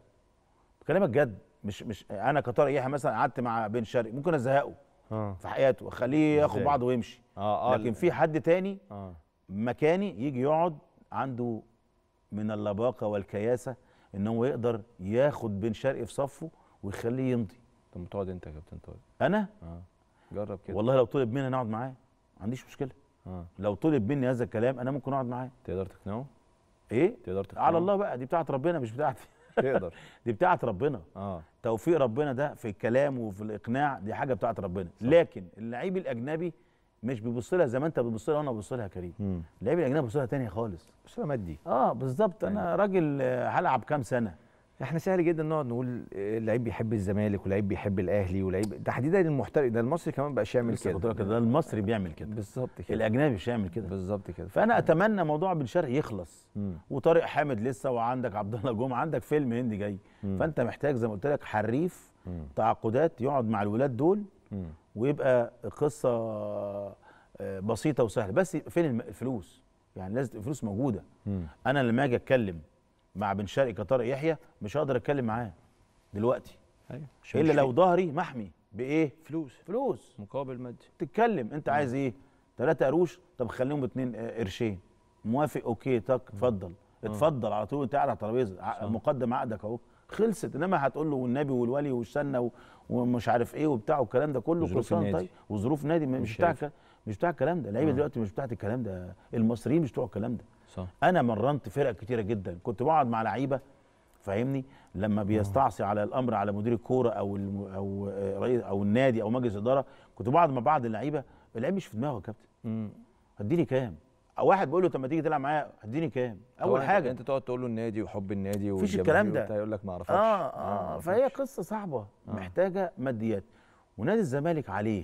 بكلمك جد مش مش انا كطارق يحيى مثلا قعدت مع بن شرقي ممكن ازهقه اه في حياته واخليه ياخد إزاي؟ بعضه ويمشي اه اه لكن في حد تاني اه مكاني يجي يقعد عنده من اللباقه والكياسه ان هو يقدر ياخد بن شرقي في صفه ويخليه يمضي طب تقعد انت يا كابتن طارق انا اه جرب كده والله لو طلب مني انا اقعد معاه ما عنديش مشكله اه لو طلب مني هذا الكلام انا ممكن اقعد معاه تقدر تقنعه ايه تقدر تقنعه على الله بقى دي بتاعت ربنا مش بتاعتي تقدر دي بتاعت ربنا اه توفيق ربنا ده في الكلام وفي الاقناع دي حاجه بتاعت ربنا لكن اللعيب الاجنبي مش بيبص لها زي ما انت بتبص لها وانا ببص لها يا كريم مم. اللعيب الاجنبي بيبص لها تانية خالص بس هو مادي اه بالظبط انا راجل آه، هلعب كام سنه احنا سهل جدا نقعد نقول آه، لعيب بيحب الزمالك ولعيب بيحب الاهلي ولعيب تحديدا المحترف ده المصري كمان بقاش يعمل لسه كنت كده بقولك ده المصري بيعمل كده بالظبط كده الاجنبي مش هيعمل كده بالظبط كده فانا اتمنى موضوع بن شرقي يخلص مم. وطارق حامد لسه وعندك عبد الله جمعه عندك فيلم هندي جاي مم. فانت محتاج زي ما قلت لك حريف مم. تعاقدات يقعد مع الولاد دول مم. ويبقى قصه آه، بسيطه وسهله بس فين الم- الفلوس يعني لازم تبقى الفلوس موجوده مم. انا لما اجي اتكلم مع بن شرقي كطارق يحيى مش هقدر اتكلم معاه دلوقتي ايوه الا لو ظهري محمي بايه فلوس فلوس مقابل مادي تتكلم انت عايز ايه ثلاثة قروش طب خليهم اتنين آه، قرشين موافق اوكي تك اتفضل اتفضل على طول انت قاعد على الترابيزه ع- مقدم عقدك اهو خلصت انما هتقول له والنبي والولي والسنه و- ومش عارف ايه وبتاع والكلام ده كله وظروف كل سنة النادي. طيب وظروف نادي ما- مش مش بتاع شايف. الك- مش بتاع الكلام ده اللعيبه دلوقتي مش بتاعت الكلام ده المصريين مش بتوع الكلام ده صح انا مرنت فرق كتيره جدا كنت بقعد مع لعيبه فاهمني لما بيستعصي على الامر على مدير الكوره او الم... او آه، رئيس او النادي او مجلس اداره كنت بقعد مع بعض اللعيبه اللعيب مش في دماغه يا كابتن مم. هديني كام او واحد بيقول له طب ما تيجي تلعب معايا هديني كام اول طبعاً حاجه انت تقعد تقول له النادي وحب النادي مفيش والجماهير الكلام ده. وبتاع، يقول لك ما اعرفكش اه اه فهي قصه صعبه آه. محتاجه ماديات ونادي الزمالك عليه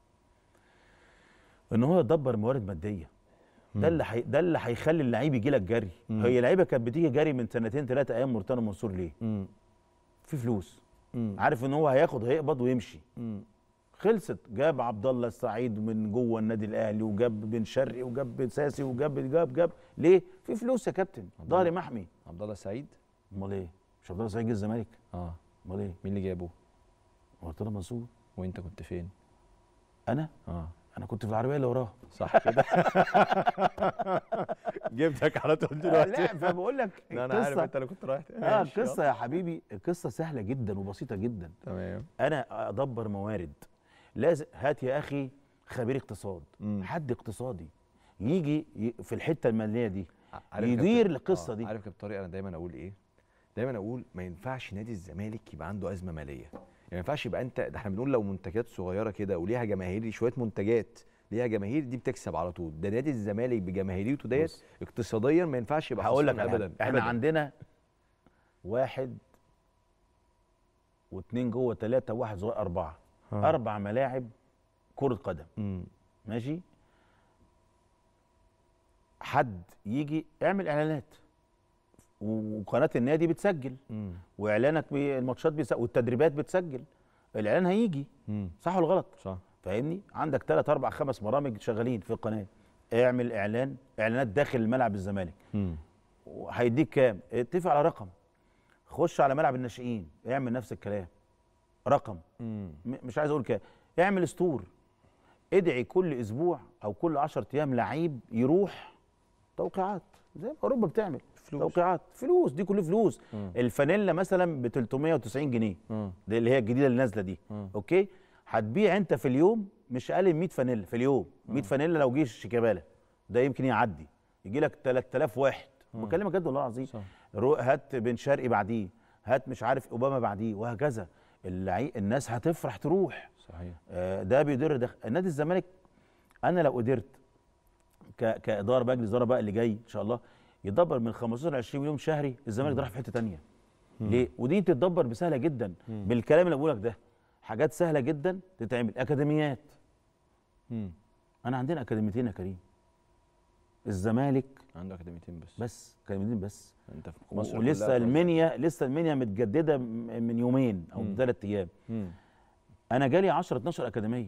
ان هو يدبر موارد ماديه ده اللي حي... ده اللي هيخلي اللعيب يجي لك جري مم. هي لعيبه كانت بتيجي جري من سنتين ثلاثه ايام مرتضى منصور ليه مم. في فلوس مم. عارف ان هو هياخد هيقبض ويمشي مم. خلصت جاب عبد الله السعيد من جوه النادي الاهلي وجاب بن شرقي وجاب بن ساسي وجاب جاب جاب ليه في فلوس يا كابتن ظهري محمي عبد الله سعيد امال ايه مش عبد الله السعيد جه الزمالك اه امال ايه مين اللي جابه مرتضى منصور وانت كنت فين انا اه انا كنت في العربيه اللي وراها صح كده جبتك على طول لا فبقول لك لا انا عارف القصة- انت اللي كنت رايح اه ماشي، القصه يا حبيبي القصه سهله جدا وبسيطه جدا تمام انا ادبر موارد لازم هات يا اخي خبير اقتصاد مم. حد اقتصادي يجي ي- في الحته الماليه دي عارف يدير كابتن- القصة آه، دي. عارف كابتن طارق انا دايما اقول ايه دايما اقول ما ينفعش نادي الزمالك يبقى عنده ازمه ماليه يعني ما ينفعش يبقى انت ده احنا بنقول لو منتجات صغيره كده وليها جماهير شويه منتجات ليها جماهير دي بتكسب على طول ده نادي الزمالك بجماهيريته ديت بص. اقتصاديا ما ينفعش يبقى هقول لك خسران على حاجة. ابدا احنا أبداً. عندنا واحد واثنين جوه ثلاثه وواحد صغير اربعه آه. اربع ملاعب كره قدم مم. ماشي حد يجي اعمل اعلانات وقناه النادي بتسجل مم. واعلانك بي- الماتشات بيسجل والتدريبات بتسجل الاعلان هيجي مم. صح ولا غلط صح فاهمني عندك ثلاث اربع خمس برامج شغالين في القناه اعمل اعلان اعلانات داخل الملعب الزمالك مم. هيديك كام اتفق على رقم خش على ملعب الناشئين اعمل نفس الكلام رقم مم. م- مش عايز اقول كام اعمل ستور ادعي كل اسبوع او كل 10 ايام لعيب يروح توقيعات زي ما اوروبا بتعمل فلوس. توقيعات فلوس دي كل فلوس مم. الفانيلا مثلا ب 390 جنيه مم. دي اللي هي الجديده اللي نازله دي مم. اوكي هتبيع انت في اليوم مش اقل من 100 فانيلا في اليوم 100 فانيلا لو جه شيكابالا ده يمكن يعدي يجي لك 3000 واحد بكلمك جد والله العظيم صح. رو- هات بن شرقي بعديه هات مش عارف اوباما بعديه وهكذا اللعي... الناس هتفرح تروح صحيح آه، ده بيدر ده نادي الزمالك انا لو قدرت ك... كاداره مجلس اداره بقى اللي جاي ان شاء الله يدبر من 15 ل 20 مليون شهري الزمالك ده راح في حته تانية ليه ودي تتدبر بسهله جدا بالكلام اللي بقولك ده حاجات سهله جدا تتعمل اكاديميات مم. انا عندنا اكاديميتين يا كريم الزمالك عنده اكاديميتين بس بس اكاديميتين بس انت في مصر ولسه كلها المنيا لسه المنيا متجدده م- من يومين او مم. ثلاث ايام مم. انا جالي 10 12 اكاديميه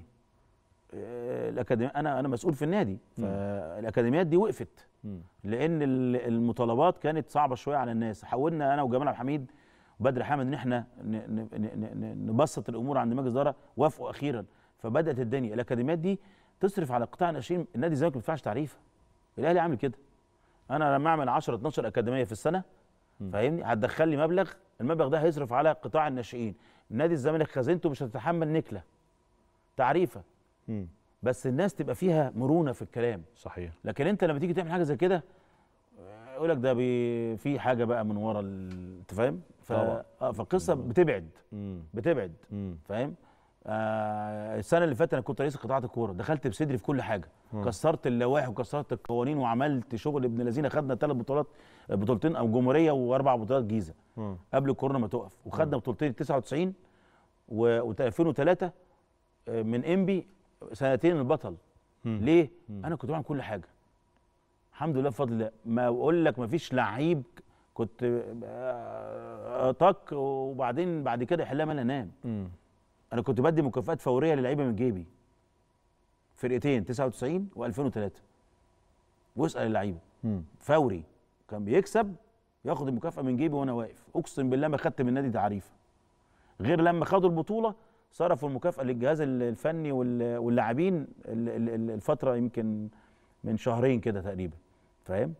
آه، الاكاديميه انا انا مسؤول في النادي فالاكاديميات دي وقفت مم. لان ال- المطالبات كانت صعبه شويه على الناس حاولنا انا وجمال عبد الحميد وبدر حامد ان احنا ن- ن- ن- ن- نبسط الامور عند مجلس الاداره وافقوا اخيرا فبدات الدنيا الاكاديميات دي تصرف على قطاع الناشئين النادي الزمالك ما يدفعش تعريفه الاهلي عامل كده انا لما اعمل 10 12 اكاديميه في السنه فاهمني هتدخل لي مبلغ المبلغ ده هيصرف على قطاع الناشئين نادي الزمالك خزينته مش هتتحمل نكله تعريفه مم. بس الناس تبقى فيها مرونه في الكلام صحيح لكن انت لما تيجي تعمل حاجه زي كده يقول لك ده بي في حاجه بقى من ورا ال- انت فاهم ف... طبعا. اه فالقصه بتبعد مم. بتبعد مم. فاهم آه السنه اللي فاتت انا كنت رئيس قطاعات الكوره دخلت بصدري في كل حاجه كسرت اللوائح وكسرت القوانين وعملت شغل ابن الذين خدنا ثلاث بطولات بطولتين او جمهوريه واربع بطولات جيزه قبل الكورونا ما تقف وخدنا بطولتين 99 و 2003 من انبي سنتين البطل ليه؟ انا كنت بعمل كل حاجه الحمد لله بفضل الله ما اقول لك ما فيش لعيب كنت آه، طق وبعدين بعد كده يحلها ما انام انا كنت بدي مكافآت فوريه للعيبه من جيبي فرقتين 99 و2003 واسال اللعيبه فوري كان بيكسب ياخد المكافاه من جيبي وانا واقف اقسم بالله ما خدت من النادي تعريفه غير لما خدوا البطوله صرفوا المكافاه للجهاز الفني وال- واللاعبين ال- ال- ال- الفتره يمكن من شهرين كده تقريبا فاهم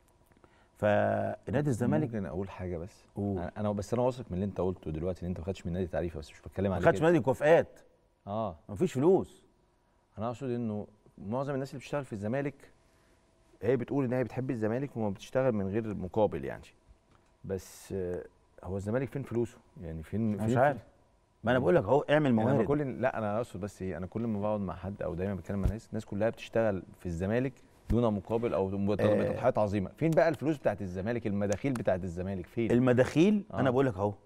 فنادي الزمالك ممكن اقول حاجه بس قول. انا أنا- بس انا واثق من اللي انت قلته دلوقتي ان انت ما خدتش من نادي تعريفه بس مش بتكلم ما على خدش كده. نادي مكافآت اه مفيش فلوس انا اقصد انه معظم الناس اللي بتشتغل في الزمالك هي بتقول ان هي بتحب الزمالك وما بتشتغل من غير مقابل يعني بس آه، هو الزمالك فين فلوسه يعني فين أنا فين مش عارف ما انا بقول لك اهو اعمل يعني أنا موارد كل لا انا اقصد بس ايه انا كل ما بقعد مع حد او دايما بتكلم مع ناس الناس كلها بتشتغل في الزمالك دون مقابل او بتضحيات عظيمه فين بقى الفلوس بتاعت الزمالك المداخيل بتاعت الزمالك فين المداخيل آه. انا بقول لك اهو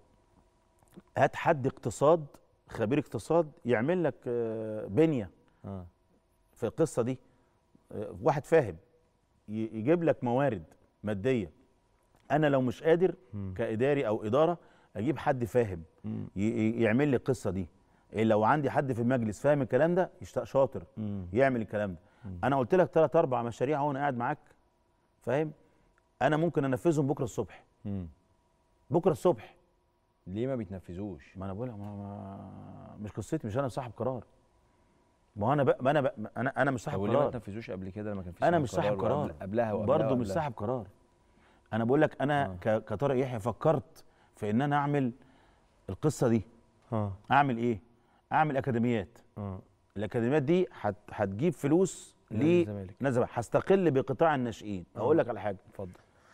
هات حد اقتصاد خبير اقتصاد يعمل لك آه، بنيه اه في القصه دي آه، واحد فاهم ي- يجيب لك موارد ماديه انا لو مش قادر كاداري او اداره اجيب حد فاهم ي- ي- يعمل لي القصه دي إيه لو عندي حد في المجلس فاهم الكلام ده يشت- شاطر يعمل الكلام ده انا قلت لك ثلاث اربع مشاريع وانا قاعد معاك فاهم انا ممكن انفذهم بكره الصبح مم. بكره الصبح ليه ما بيتنفذوش ما انا بقول لك ما ما مش قصتي مش انا صاحب قرار ما هو انا بقى ما انا بقى انا انا مش صاحب طب وليه ما قرار تنفذوش قبل كده لما كان في انا مش صاحب قرار وقبل- قبلها وقبلها برضه مش وقبلها؟ صاحب قرار انا بقول لك انا آه. ك- كطارق يحيى فكرت في ان انا اعمل القصه دي اه اعمل ايه اعمل اكاديميات اه الاكاديميات دي هت- هتجيب فلوس نادي ل الزمالك. نادي الزمالك. هستقل بقطاع الناشئين اقول لك على حاجه اتفضل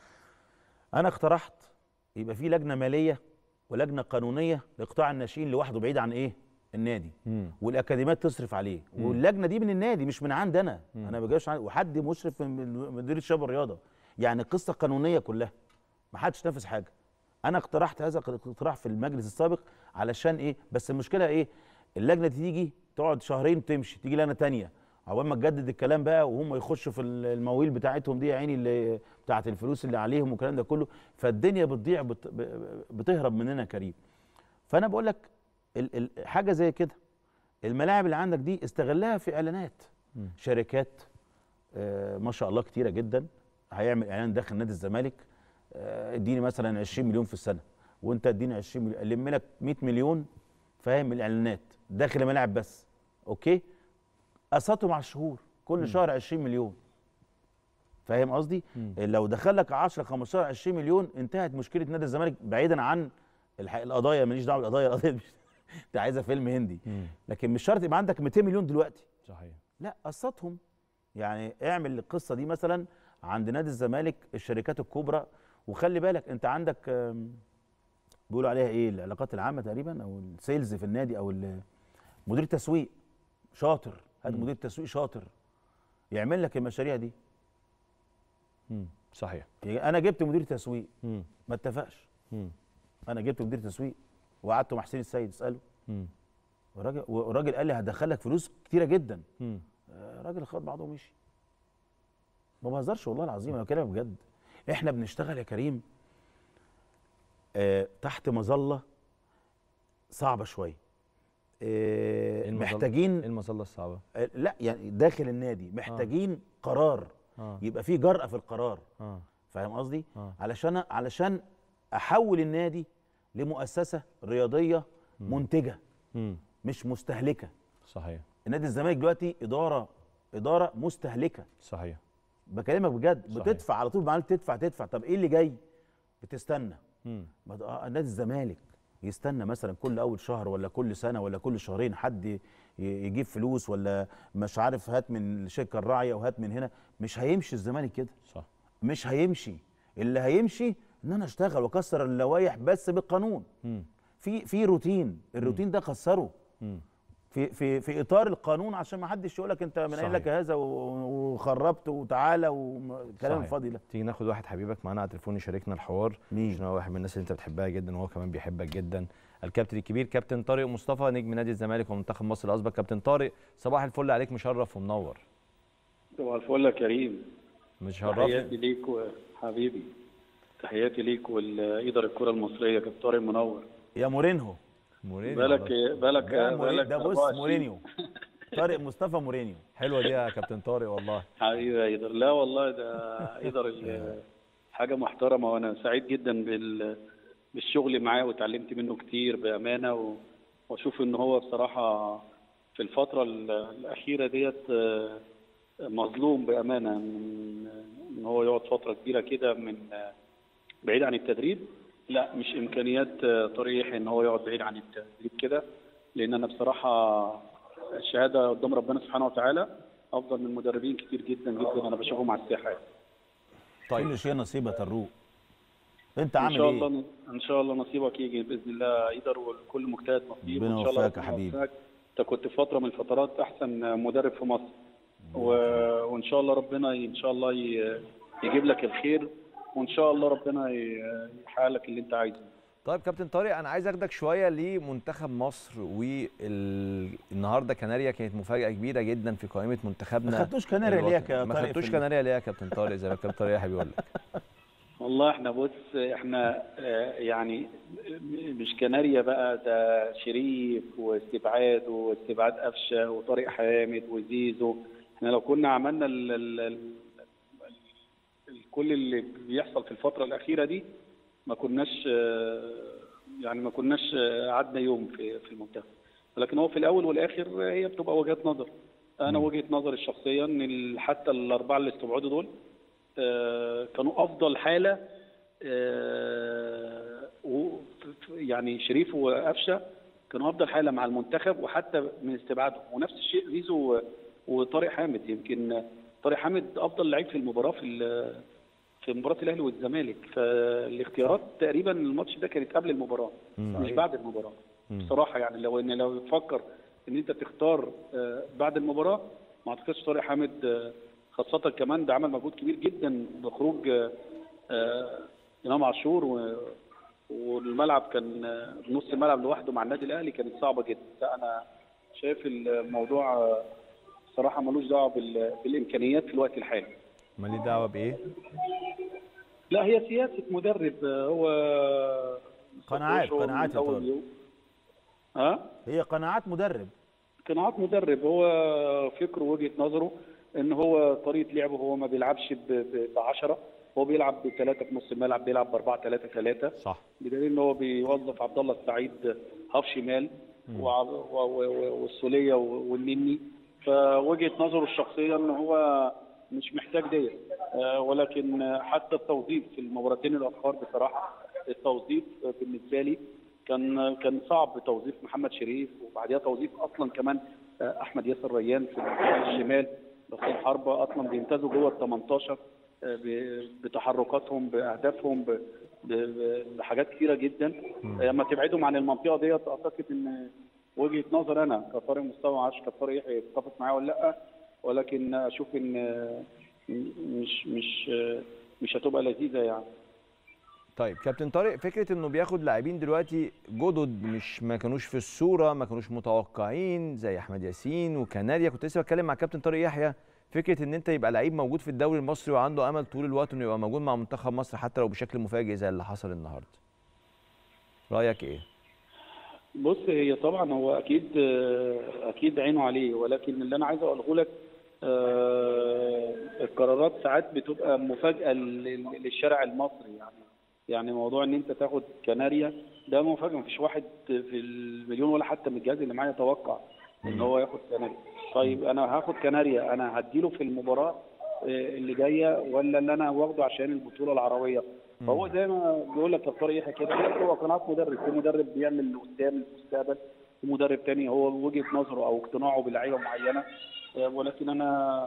انا اقترحت يبقى في لجنه ماليه ولجنه قانونيه لقطاع الناشئين لوحده بعيد عن ايه النادي مم. والاكاديميات تصرف عليه واللجنه دي من النادي مش من عندي انا انا ما بجاش عن وحد مشرف من مدير الشباب الرياضه يعني قصه قانونيه كلها ما حدش نافذ حاجه انا اقترحت هذا الاقتراح في المجلس السابق علشان ايه بس المشكله ايه اللجنه دي تيجي تقعد شهرين تمشي تيجي لنا تانية عقبال ما تجدد الكلام بقى وهم يخشوا في المواويل بتاعتهم دي يا عيني اللي بتاعت الفلوس اللي عليهم والكلام ده كله فالدنيا بتضيع بت... ب- بتهرب مننا يا كريم فانا بقول لك ال... ال... حاجه زي كده الملاعب اللي عندك دي استغلها في اعلانات شركات آه ما شاء الله كتيره جدا هيعمل اعلان داخل نادي الزمالك آه، اديني مثلا 20 مليون في السنه وانت اديني 20 مليون الم لك 100 مليون فاهم من الاعلانات داخل الملاعب بس اوكي قسطهم على الشهور كل شهر 20 مليون فاهم قصدي لو دخل لك 10 15 20 مليون انتهت مشكله نادي الزمالك بعيدا عن الح- القضايا ماليش دعوه بالقضايا القضايا مش انت عايزه فيلم هندي لكن مش شرط يبقى عندك 200 مليون دلوقتي صحيح لا قسطهم يعني اعمل القصه دي مثلا عند نادي الزمالك الشركات الكبرى وخلي بالك انت عندك آم، بيقولوا عليها ايه العلاقات العامه تقريبا او السيلز في النادي او ال- مدير تسويق شاطر هات مدير تسويق شاطر يعمل لك المشاريع دي مم. صحيح يعني انا جبت مدير تسويق مم. ما اتفقش مم. انا جبت مدير تسويق وقعدت مع حسين السيد اساله مم. والراجل والراجل قال لي هدخلك فلوس كتيره جدا مم. آه، الراجل خد بعضه ومشي ما بهزرش والله العظيم انا بكلمك بجد احنا بنشتغل يا كريم آه تحت مظله صعبه شويه إيه آه المظلة- محتاجين ايه المظله الصعبه آه لا يعني داخل النادي محتاجين قرار اه يبقى في جرأة في القرار اه فاهم قصدي آه. علشان علشان احول النادي لمؤسسه رياضيه منتجه مم. مش مستهلكه صحيح النادي الزمالك دلوقتي اداره اداره مستهلكه صحيح بكلمك بجد صحيح. بتدفع على طول معاك تدفع تدفع طب ايه اللي جاي بتستنى مم. ما ده- آه، نادي الزمالك يستنى مثلا كل اول شهر ولا كل سنه ولا كل شهرين حد ي- يجيب فلوس ولا مش عارف هات من الشركه الراعيه وهات من هنا مش هيمشي الزمالك كده صح مش هيمشي اللي هيمشي ان انا اشتغل واكسر اللوائح بس بالقانون مم. في في روتين الروتين ده كسره مم. في في في اطار القانون عشان ما حدش يقول لك انت من صحيح. اين لك هذا و- وخربت وتعالى والكلام صحيح. الفاضي ده تيجي ناخد واحد حبيبك معانا على التليفون يشاركنا الحوار مين؟ عشان هو واحد من الناس اللي انت بتحبها جدا وهو كمان بيحبك جدا الكابتن الكبير كابتن طارق مصطفى نجم نادي الزمالك ومنتخب مصر الاسبق كابتن طارق صباح الفل عليك مشرف ومنور صباح الفل يا كريم مشرف تحياتي ليك وحبيبي تحياتي ليك والإدارة الكرة المصرية كابتن طارق منور يا مورينهو مورينيو بالك والله. بالك ده, موري... بالك ده بص 24. مورينيو طارق مصطفى مورينيو حلوه دي يا كابتن طارق والله حبيبي يا إدارة لا والله ده إدارة ال- حاجة محترمة وأنا سعيد جدا بال بالشغل معاه واتعلمت منه كتير بأمانة و... وأشوف إن هو بصراحة في الفترة ال- الأخيرة ديت آه، مظلوم بأمانة من إن هو يقعد فترة كبيرة كده من آه، بعيد عن التدريب لا مش امكانيات آه، طارق يحيى ان هو يقعد بعيد عن التدريب كده لان انا بصراحه الشهاده قدام ربنا سبحانه وتعالى افضل من مدربين كتير جدا جدا انا بشوفهم على الساحه يعني. طيب كل شيء نصيب يا طروق انت ان عامل شاء ايه الله ان شاء الله نصيبك يجي باذن الله يقدر وكل مجتهد نصيب ربنا وان شاء الله يوفقك يا ربنا حبيبي. يوفقك. انت كنت في فتره من الفترات احسن مدرب في مصر و... وان شاء الله ربنا ي- ان شاء الله ي... يجيب لك الخير وان شاء الله ربنا ي- يحقق لك اللي انت عايزه طيب كابتن طارق انا عايز اخدك شويه لمنتخب مصر والنهارده كناريا كانت مفاجاه كبيره جدا في قائمه منتخبنا ما خدتوش كناريا الوطني. ليه يا ما طارق خدتوش في ال- كناريا ليه يا كابتن طارق زي ما الكابتن طارق يحيى بيقول لك والله احنا بص احنا آه، يعني مش كناريا بقى ده شريف واستبعاد واستبعاد قفشه وطارق حامد وزيزو احنا لو كنا عملنا ال ال ال ال كل اللي بيحصل في الفتره الاخيره دي ما كناش آه، يعني ما كناش آه، قعدنا يوم في في المنتخب ولكن هو في الاول والاخر هي بتبقى وجهات نظر انا وجهه نظري الشخصيه ان ال- حتى الاربعه اللي استبعدوا دول آه، كانوا افضل حاله آه، و- يعني شريف وقفشه كانوا افضل حاله مع المنتخب وحتى من استبعادهم ونفس الشيء زيزو و- وطارق حامد يمكن طارق حامد افضل لعيب في المباراه في ال- في مباراه الاهلي والزمالك فالاختيارات تقريبا الماتش ده كانت قبل المباراه مش بعد المباراه بصراحه يعني لو ان لو تفكر ان انت تختار آه، بعد المباراه ما اعتقدش طارق حامد آه، خاصه كمان ده عمل مجهود كبير جدا بخروج آه، آه، امام عاشور و- والملعب كان آه، نص الملعب لوحده مع النادي الاهلي كانت صعبه جدا لا انا شايف الموضوع آه، صراحه ملوش دعوه بال- بالامكانيات في الوقت الحالي مالي دعوه بايه لا هي سياسه مدرب آه، هو قناعات- هو من قناعات يا أول طارق. يوم. ها هي قناعات مدرب قناعات مدرب هو فكره وجهه نظره ان هو طريقه لعبه هو ما بيلعبش ب 10 هو بيلعب بثلاثه في نص الملعب بيلعب ب 4 3 3 صح بدليل ان هو بيوظف عبد الله السعيد هاف شمال وع- و- و- و- والسوليه و- والنني فوجهه نظره الشخصيه ان هو مش محتاج ديت آه، ولكن حتى التوظيف في المباراتين الاخر بصراحه التوظيف بالنسبه لي كان كان صعب توظيف محمد شريف وبعديها توظيف اصلا كمان آه، احمد ياسر ريان في الشمال راسين حربه اصلا بيمتازوا جوه ال 18 آه، ب- بتحركاتهم باهدافهم ب- ب- ب- بحاجات كثيره جدا آه، لما تبعدهم عن المنطقه ديت اعتقد ان وجهه نظر انا كطارق مصطفى ما اعرفش كطارق يحيى يتفق معايا ولا لا ولكن اشوف ان آه، مش مش آه، مش هتبقى لذيذه يعني طيب كابتن طارق فكره انه بياخد لاعبين دلوقتي جدد مش ما كانوش في الصوره ما كانوش متوقعين زي احمد ياسين وكناريا كنت لسه بتكلم مع كابتن طارق يحيى فكره ان انت يبقى لعيب موجود في الدوري المصري وعنده امل طول الوقت انه يبقى موجود مع منتخب مصر حتى لو بشكل مفاجئ زي اللي حصل النهارده رايك ايه بص هي طبعا هو اكيد آه، اكيد عينه عليه ولكن اللي انا عايز اقوله لك آه، القرارات ساعات بتبقى مفاجاه لل- للشارع المصري يعني يعني موضوع ان انت تاخد كناريا ده مفاجاه مفيش واحد في المليون ولا حتى من الجهاز اللي معايا يتوقع ان هو ياخد كناريا طيب انا هاخد كناريا انا هديله في المباراه آه، اللي جايه ولا اللي انا واخده عشان البطوله العربيه فهو زي ما بيقول لك الطارق يحيى كده هو قناعات مدرب في مدرب بيعمل قدام المستقبل في مدرب تاني هو وجهه نظره او اقتناعه بلعيبه معينه آه، ولكن انا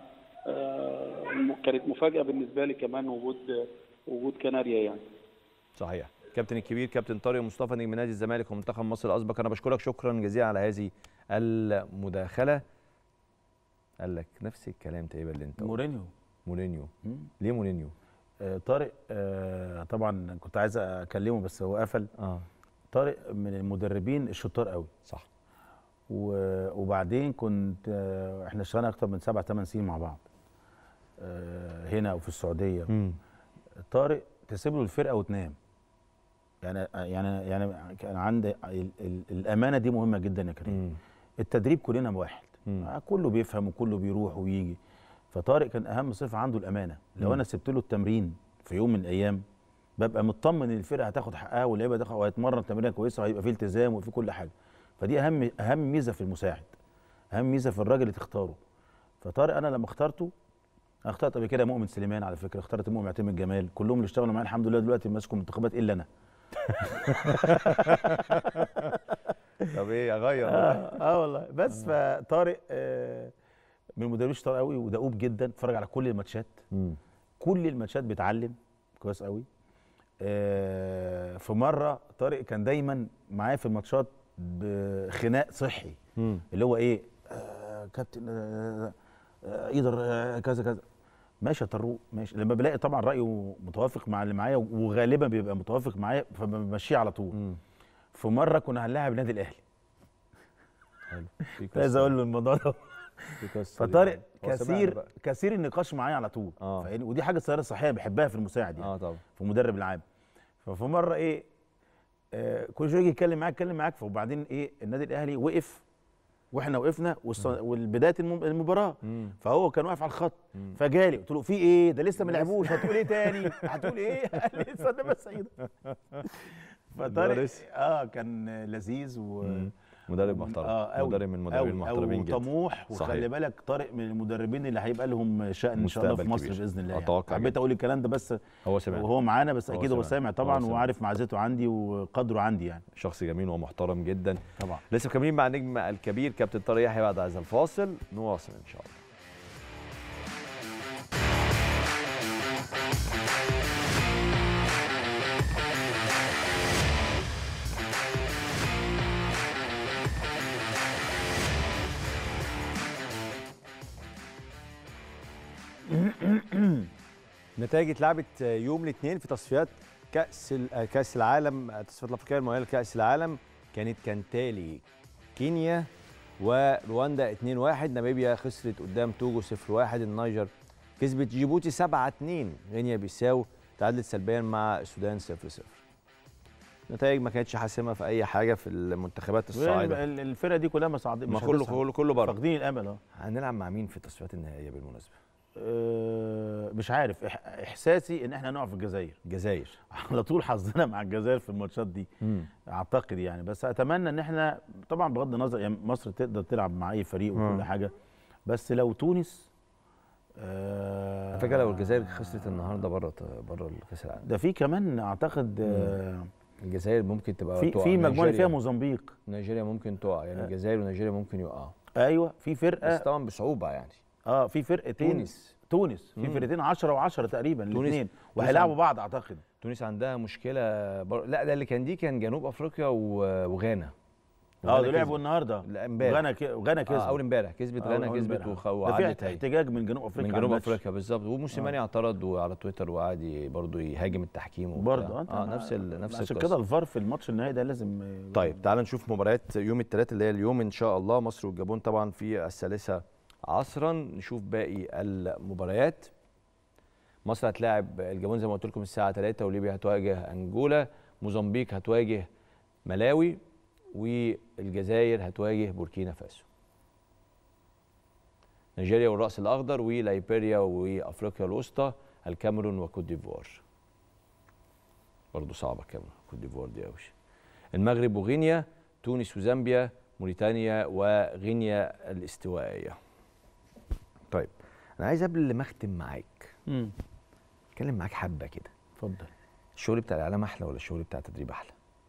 آه، م- كانت مفاجاه بالنسبه لي كمان وجود وجود كناريا يعني صحيح كابتن الكبير كابتن طارق مصطفى نجم نادي الزمالك ومنتخب مصر الاسبق انا بشكرك شكرا جزيلا على هذه المداخله قال لك نفس الكلام تقريبا اللي انت قلته. مورينيو مورينيو مم. ليه مورينيو آه، طارق آه، طبعا كنت عايز اكلمه بس هو قفل اه طارق من المدربين الشطار قوي صح و- وبعدين كنت آه، احنا اشتغلنا اكتر من سبع ثمان سنين مع بعض آه، هنا وفي السعوديه امم طارق تسيب له الفرقه وتنام يعني يعني يعني كان عندي ال- ال- الامانه دي مهمه جدا يا كريم التدريب كلنا واحد مم. آه، كله بيفهم وكله بيروح ويجي فطارق كان اهم صفه عنده الامانه لو مم. انا سبت له التمرين في يوم من الايام ببقى مطمن ان الفرقه هتاخد حقها واللعيبه هتاخد وهيتمرن تمرينه كويسه وهيبقى فيه التزام وفي كل حاجه فدي اهم اهم ميزه في المساعد اهم ميزه في الراجل اللي تختاره فطارق انا لما اخترته انا اخترت قبل كده مؤمن سليمان على فكره اخترت مؤمن معتمد جمال كلهم اللي اشتغلوا معايا الحمد لله دلوقتي ماسكوا منتخبات الا انا طب ايه اغير اه, آه والله بس فطارق آه من المدربين الشطار قوي ودؤوب جدا اتفرج على كل الماتشات مم. كل الماتشات بيتعلم كويس قوي آه في مره طارق كان دايما معايا في الماتشات بخناق صحي مم. اللي هو ايه آه كابتن آه آه ايدر آه كذا كذا ماشي يا طروق ماشي لما بلاقي طبعا رايه متوافق مع اللي معايا وغالبا بيبقى متوافق معايا فبمشيه على طول مم. في مره كنا هنلاعب النادي الاهلي حلو في كنت عايز قصة- اقول له الموضوع ده في قصة دي فطارق بقى. هو سمعنا كثير بقى. كثير النقاش معايا على طول آه. فاهمني؟ ودي حاجه السياره الصحيه بحبها في المساعد يعني اه طبعا في المدرب العام ففي مره ايه آه كل شويه يجي يتكلم معاك يتكلم معاك وبعدين ايه النادي الاهلي وقف واحنا وقفنا والص- والبدايه الم- المباراه مم. فهو كان واقف على الخط مم. فجالي قلت له في ايه ده لسه ما لعبوش هتقول ايه تاني هتقول ايه قال لي استنى بس ايه فطارق لسه. اه كان لذيذ و مم. مدرب محترم اه أوي مدرب من المدربين أوي المحترمين أوي جدا وطموح صحيح. وخلي بالك طارق من المدربين اللي هيبقى لهم شأن ان شاء الله في مستقبل مصر كبير. باذن الله يعني. أتوقع حبيت جدا. اقول الكلام ده بس هو سمع وهو معانا بس هو اكيد هو سمع. سامع هو طبعا سمع. وعارف معزته عندي وقدره عندي يعني شخص جميل ومحترم جدا طبعا لسه مكملين مع نجم الكبير كابتن طارق يحيى بعد هذا الفاصل نواصل ان شاء الله نتائج اتلعبت يوم الاثنين في تصفيات كاس ال- كاس العالم التصفيات الافريقيه المؤهله لكاس العالم كانت كالتالي كينيا ورواندا 2-1 ناميبيا خسرت قدام توجو 0-1 النيجر كسبت جيبوتي 7-2 غينيا بيساو تعادلت سلبيا مع السودان 0-0 نتائج ما كانتش حاسمه في اي حاجه في المنتخبات الصاعده ال- الفرقه دي كلها ما صعد ما مش كله هتصعد. كله كله بره فاقدين الامل اه هنلعب مع مين في التصفيات النهائيه بالمناسبه آه، مش عارف إح- احساسي ان احنا هنقع في الجزائر الجزائر على طول حظنا مع الجزائر في الماتشات دي اعتقد يعني بس اتمنى ان احنا طبعا بغض النظر يعني مصر تقدر تلعب مع اي فريق مم. وكل حاجه بس لو تونس آه على فكره لو الجزائر خسرت النهارده بره بره كاس العالم ده في كمان اعتقد آه الجزائر ممكن تبقى في تقع. في مجموعه اللي فيها نيجيريا- موزمبيق نيجيريا ممكن تقع يعني الجزائر ونيجيريا ممكن يقعوا ايوه في بس فرقه طبعا بصعوبه يعني اه في فرقتين تونس تونس في مم. فرقتين 10 و10 تقريبا تونس- الاثنين تونس وهيلعبوا عن- بعض اعتقد تونس عندها مشكله بر... لا ده اللي كان دي كان جنوب افريقيا و- وغانا اه وغانا دول لعبوا كسبت. النهارده لا امبارح غانا ك... غانا كسبت اه اول امبارح كسبت آه، غانا أول كسبت امبارح. وخ... ده وعدت في هي احتجاج من جنوب افريقيا من على جنوب الماتش. افريقيا بالظبط وموسيماني اعترض وعلى تويتر وقعد ي- برضه يهاجم التحكيم وبتاع. برضه انت اه نفس ال... نفس عشان القصة. كده الفار في الماتش النهائي ده لازم آه، طيب تعال نشوف مباريات يوم الثلاث اللي هي اليوم ان شاء الله مصر والجابون طبعا في الثالثه عصرا نشوف باقي المباريات مصر هتلاعب الجابون زي ما قلت لكم الساعه 3 وليبيا هتواجه انجولا موزمبيق هتواجه ملاوي والجزائر هتواجه بوركينا فاسو نيجيريا والرأس الأخضر وليبيريا وأفريقيا الوسطى الكاميرون وكوت ديفوار برضه صعبة الكاميرون كوت ديفوار دي أوي المغرب وغينيا تونس وزامبيا موريتانيا وغينيا الاستوائية طيب أنا عايز قبل ما أختم معاك مم. أتكلم معاك حبة كده اتفضل الشغل بتاع الإعلام أحلى ولا الشغل بتاع التدريب أحلى؟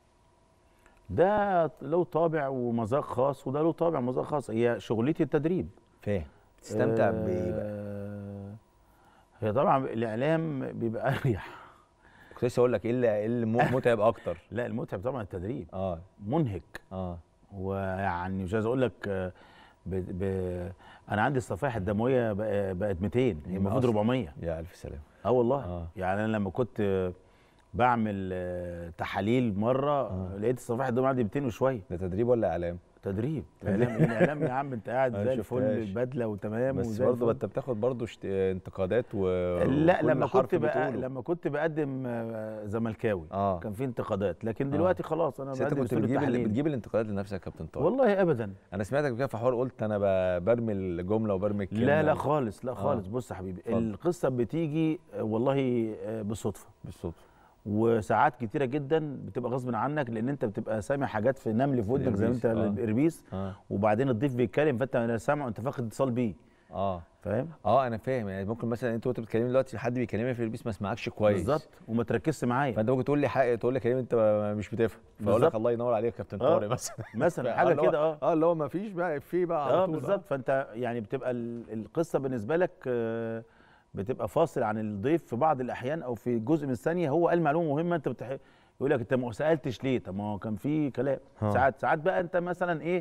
ده له طابع ومذاق خاص وده له طابع ومذاق خاص هي شغلتي التدريب فاهم بتستمتع بإيه بقى؟ آه، هي طبعا الاعلام بيبقى اريح كنت لسه اقول لك ايه اللي إيه اللي م- متعب اكتر لا المتعب طبعا التدريب اه منهك اه ويعني مش عايز اقول لك آه، ب... ب... انا عندي الصفائح الدمويه بق- بقت 200 هي المفروض أصلاً. 400 يا الف سلامه اه والله آه. آه. يعني انا لما كنت آه، بعمل آه، تحاليل مره آه. لقيت الصفائح الدمويه عندي 200 وشويه ده تدريب ولا اعلام تدريب اعلام ايه الاعلام يا عم انت قاعد ما زي الفل شفتهاش. البدله وتمام بس وزي برضه الفل. انت بتاخد برضه شت... انتقادات و لا وكل لما حرف كنت بقى بتقوله. لما كنت بقدم آه، زملكاوي اه كان في انتقادات لكن دلوقتي خلاص انا بس انت بقدم كنت استوديو بتجيب ال- تحليل. بتجيب الانتقادات لنفسك يا كابتن طارق والله ابدا انا سمعتك كده في حوار قلت انا ب- برمي الجمله وبرمي الكلمه لا لا خالص لا آه. خالص بص يا حبيبي اتفضل. القصه بتيجي آه، والله آه، بالصدفه بالصدفه وساعات كتيره جدا بتبقى غصب عنك لان انت بتبقى سامع حاجات في نمل في ودنك زي ما انت الإربيس، آه. الاربيس اه وبعدين الضيف بيتكلم فانت لا سامع وانت فاقد اتصال بيه اه فاهم اه انا فاهم يعني ممكن مثلا انت وانت بتكلمني دلوقتي حد بيكلمني في البيس ما اسمعكش كويس بالظبط وما تركزش معايا فانت ممكن تقول لي حق تقول لي كريم انت مش بتفهم فاقول لك بالظبط. الله ينور عليك يا كابتن آه. طارق مثلا مثلا حاجه اللي هو- كده اه اه اللي هو ما فيش بقى في بقى على اه طول، بالظبط فانت يعني بتبقى ال- القصه بالنسبه لك آه، بتبقى فاصل عن الضيف في بعض الاحيان او في جزء من الثانيه هو قال معلومه مهمه انت بتح... يقول لك انت ما سالتش ليه طب ما هو كان في كلام ها. ساعات ساعات بقى انت مثلا ايه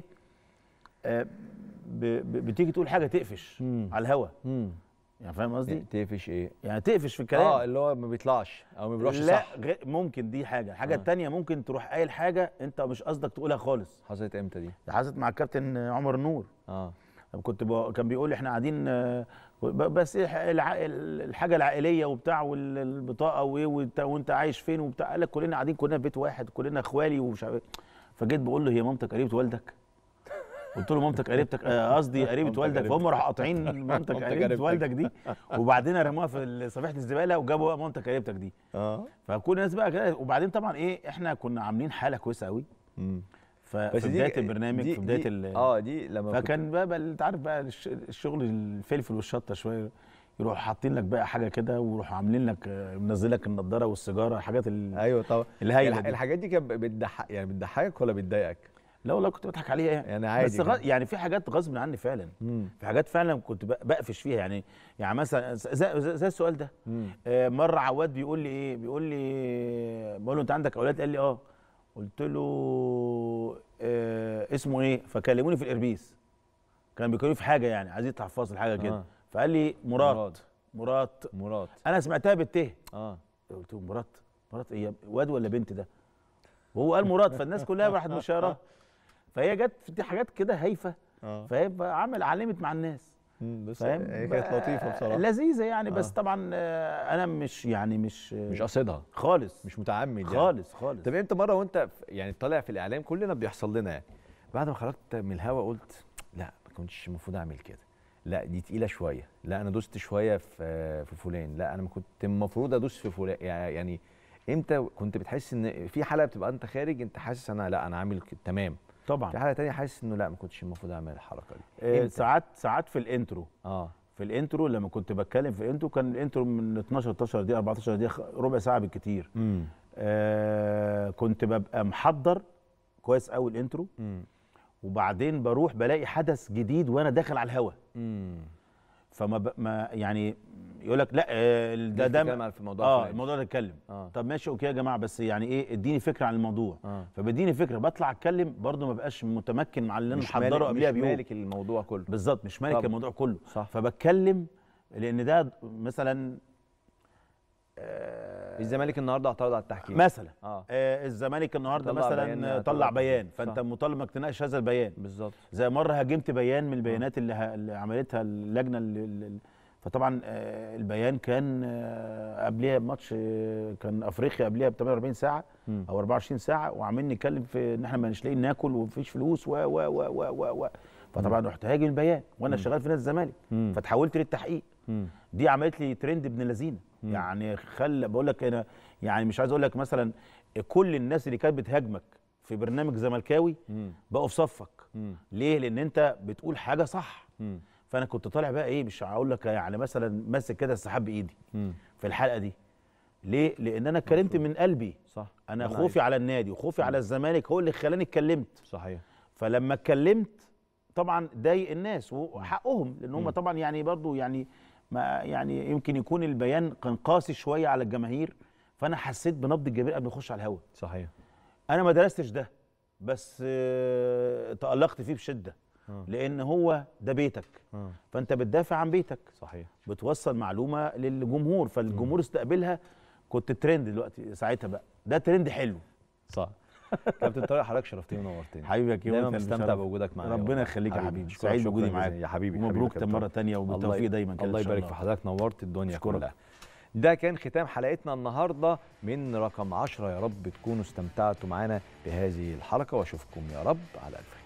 آه، ب... ب... بتيجي تقول حاجه تقفش مم. على الهوا امم يعني فاهم قصدي تقفش ايه يعني تقفش في الكلام اه اللي هو ما بيطلعش او ما بيروحش لا صح غير ممكن دي حاجه الحاجه آه. التانية ممكن تروح قايل حاجه انت مش قصدك تقولها خالص حصلت امتى دي ده حصلت مع الكابتن عمر النور اه طب كنت ب... كان بيقول لي احنا قاعدين آه، ب- بس إيه الح- الع... الحاجه العائليه وبتاع والبطاقه وايه وانت, وانت عايش فين وبتاع قال لك كلنا قاعدين كلنا في بيت واحد كلنا اخوالي ومش عارف إيه. فجيت بقول له هي مامتك قريبه والدك قلت له مامتك قريبتك آه، قصدي قريبه مامتك والدك قريبتك. فهم راحوا قاطعين مامتك مامتك قريبه قريبتك. والدك دي وبعدين رموها في صفيحه الزباله وجابوا بقى مامتك قريبتك دي اه فكل الناس بقى كده وبعدين طبعا ايه احنا كنا عاملين حاله كويسه قوي امم ففي بدايه البرنامج دي في بدايه دي ال- اه دي لما كنت- فكان بقى, بقى انت عارف بقى الش- الشغل الفلفل والشطه شويه يروحوا حاطين لك بقى حاجه كده ويروحوا عاملين لك آه، منزلك النضاره والسيجاره الحاجات ال... ايوه طبعا الهايله الح- دي. الحاجات دي كانت بتضحك يعني بتضحكك ولا بتضايقك؟ لا والله كنت بضحك عليها يعني, يعني عادي بس غ... كده. يعني في حاجات غصب عني فعلا امم في حاجات فعلا كنت بق- بقفش فيها يعني يعني مثلا زي, زي, زي السؤال ده امم آه، مره عواد بيقول لي ايه بيقول لي بقول له انت عندك اولاد قال لي اه قلت له آه اسمه ايه فكلموني في الاربيس كان بيكلموني في حاجه يعني عايز يطلع فاصل حاجه كده آه. فقال لي مراد مراد. مراد مراد انا سمعتها بالته اه قلت له مراد مراد ايه واد ولا بنت ده وهو قال مراد فالناس كلها راحت مشاره فهي جت في حاجات كده هايفه اه فهي عمل علمت مع الناس مم، بس فاهم هي كانت بقى لطيفه بصراحه لذيذه يعني بس آه. طبعا آه، انا مش يعني مش مش قاصدها خالص مش متعمد يعني خالص خالص طب امتى مره وانت في- يعني طالع في الاعلام كلنا بيحصل لنا يعني بعد ما خرجت من الهوا قلت لا ما كنتش المفروض اعمل كده لا دي تقيله شويه لا انا دوست شويه في في فلان لا انا ما كنت المفروض ادوس في فلان يعني امتى كنت بتحس ان في حلقه بتبقى انت خارج انت حاسس انا لا انا عامل ك- تمام في طبعا حلقه تانية حاسس انه لا ما كنتش المفروض اعمل الحركه دي آه، إمتى؟ ساعات ساعات في الانترو اه في الانترو لما كنت بتكلم في الانترو كان الانترو من 12 13 دقيقه 14 دقيقه خ- ربع ساعه بالكتير امم آه كنت ببقى محضر كويس قوي الانترو امم وبعدين بروح بلاقي حدث جديد وانا داخل على الهوا امم فما ب... ما يعني يقول لك لا آه، ده ده بتتكلم على- في موضوع اه فلان. الموضوع ده اتكلم اه طب ماشي اوكي يا جماعه بس يعني ايه اديني فكره عن الموضوع اه فبديني فكره بطلع اتكلم برضه ما بقاش متمكن مع اللي انا مش محضره مالك قبلها مش بيوم مالك الموضوع كله بالظبط مش مالك طبعا. الموضوع كله صح فبتكلم لان ده مثلا آه، الزمالك النهارده اعترض على التحكيم مثلا اه آه الزمالك النهارده طلع مثلا بيان آه، اعتراض طلع على بيان التحكيم. فانت صح. مطالب انك تناقش هذا البيان بالظبط زي مره هاجمت بيان من البيانات اللي, ه... اللي عملتها اللجنه اللي... اللي... فطبعا آه، البيان كان آه، قبلها بماتش آه، كان افريقيا قبلها ب 48 ساعه مم. او 24 ساعه وعمالين نتكلم في ان احنا مش لاقيين ناكل ومفيش فلوس و و و و و, و. فطبعا رحت هاجم البيان وانا شغال في نادي الزمالك مم. فتحولت للتحقيق مم. دي عملت لي ترند ابن لذينه يعني خل بقول لك انا يعني مش عايز اقول لك مثلا كل الناس اللي كانت بتهاجمك في برنامج زملكاوي مم. بقوا في صفك مم. ليه لان انت بتقول حاجه صح مم. فانا كنت طالع بقى ايه مش هقول لك يعني مثلا ماسك كده السحاب بايدي مم. في الحلقه دي ليه لان انا اتكلمت من قلبي صح انا الله خوفي عليك. على النادي وخوفي على الزمالك هو اللي خلاني اتكلمت صحيح فلما اتكلمت طبعا ضايق الناس وحقهم لان هم طبعا يعني برضو يعني ما يعني يمكن يكون البيان كان قاسي شويه على الجماهير فانا حسيت بنبض الجماهير قبل ما اخش على الهوا صحيح انا ما درستش ده بس آه، تألقت فيه بشده آه. لان هو ده بيتك آه. فانت بتدافع عن بيتك صحيح بتوصل معلومه للجمهور فالجمهور استقبلها كنت ترند دلوقتي ساعتها بقى ده ترند حلو صح كابتن طارق حضرتك شرفتني ونورتني حبيبي يا كيمو دايما أنت اللي بستمتع شرف. بوجودك معايا ربنا والله. يخليك يا حبيبي أشكرك سعيد شكراً بوجودي جزيلاً معاك يا حبيبي ومبروك حبيبي يا مره كابتن. تانية وبالتوفيق دايما كده الله إن شاء يبارك في حضرتك نورت الدنيا أشكرك. كلها ده كان ختام حلقتنا النهارده من رقم 10 يا رب تكونوا استمتعتوا معانا بهذه الحلقه واشوفكم يا رب على الف خير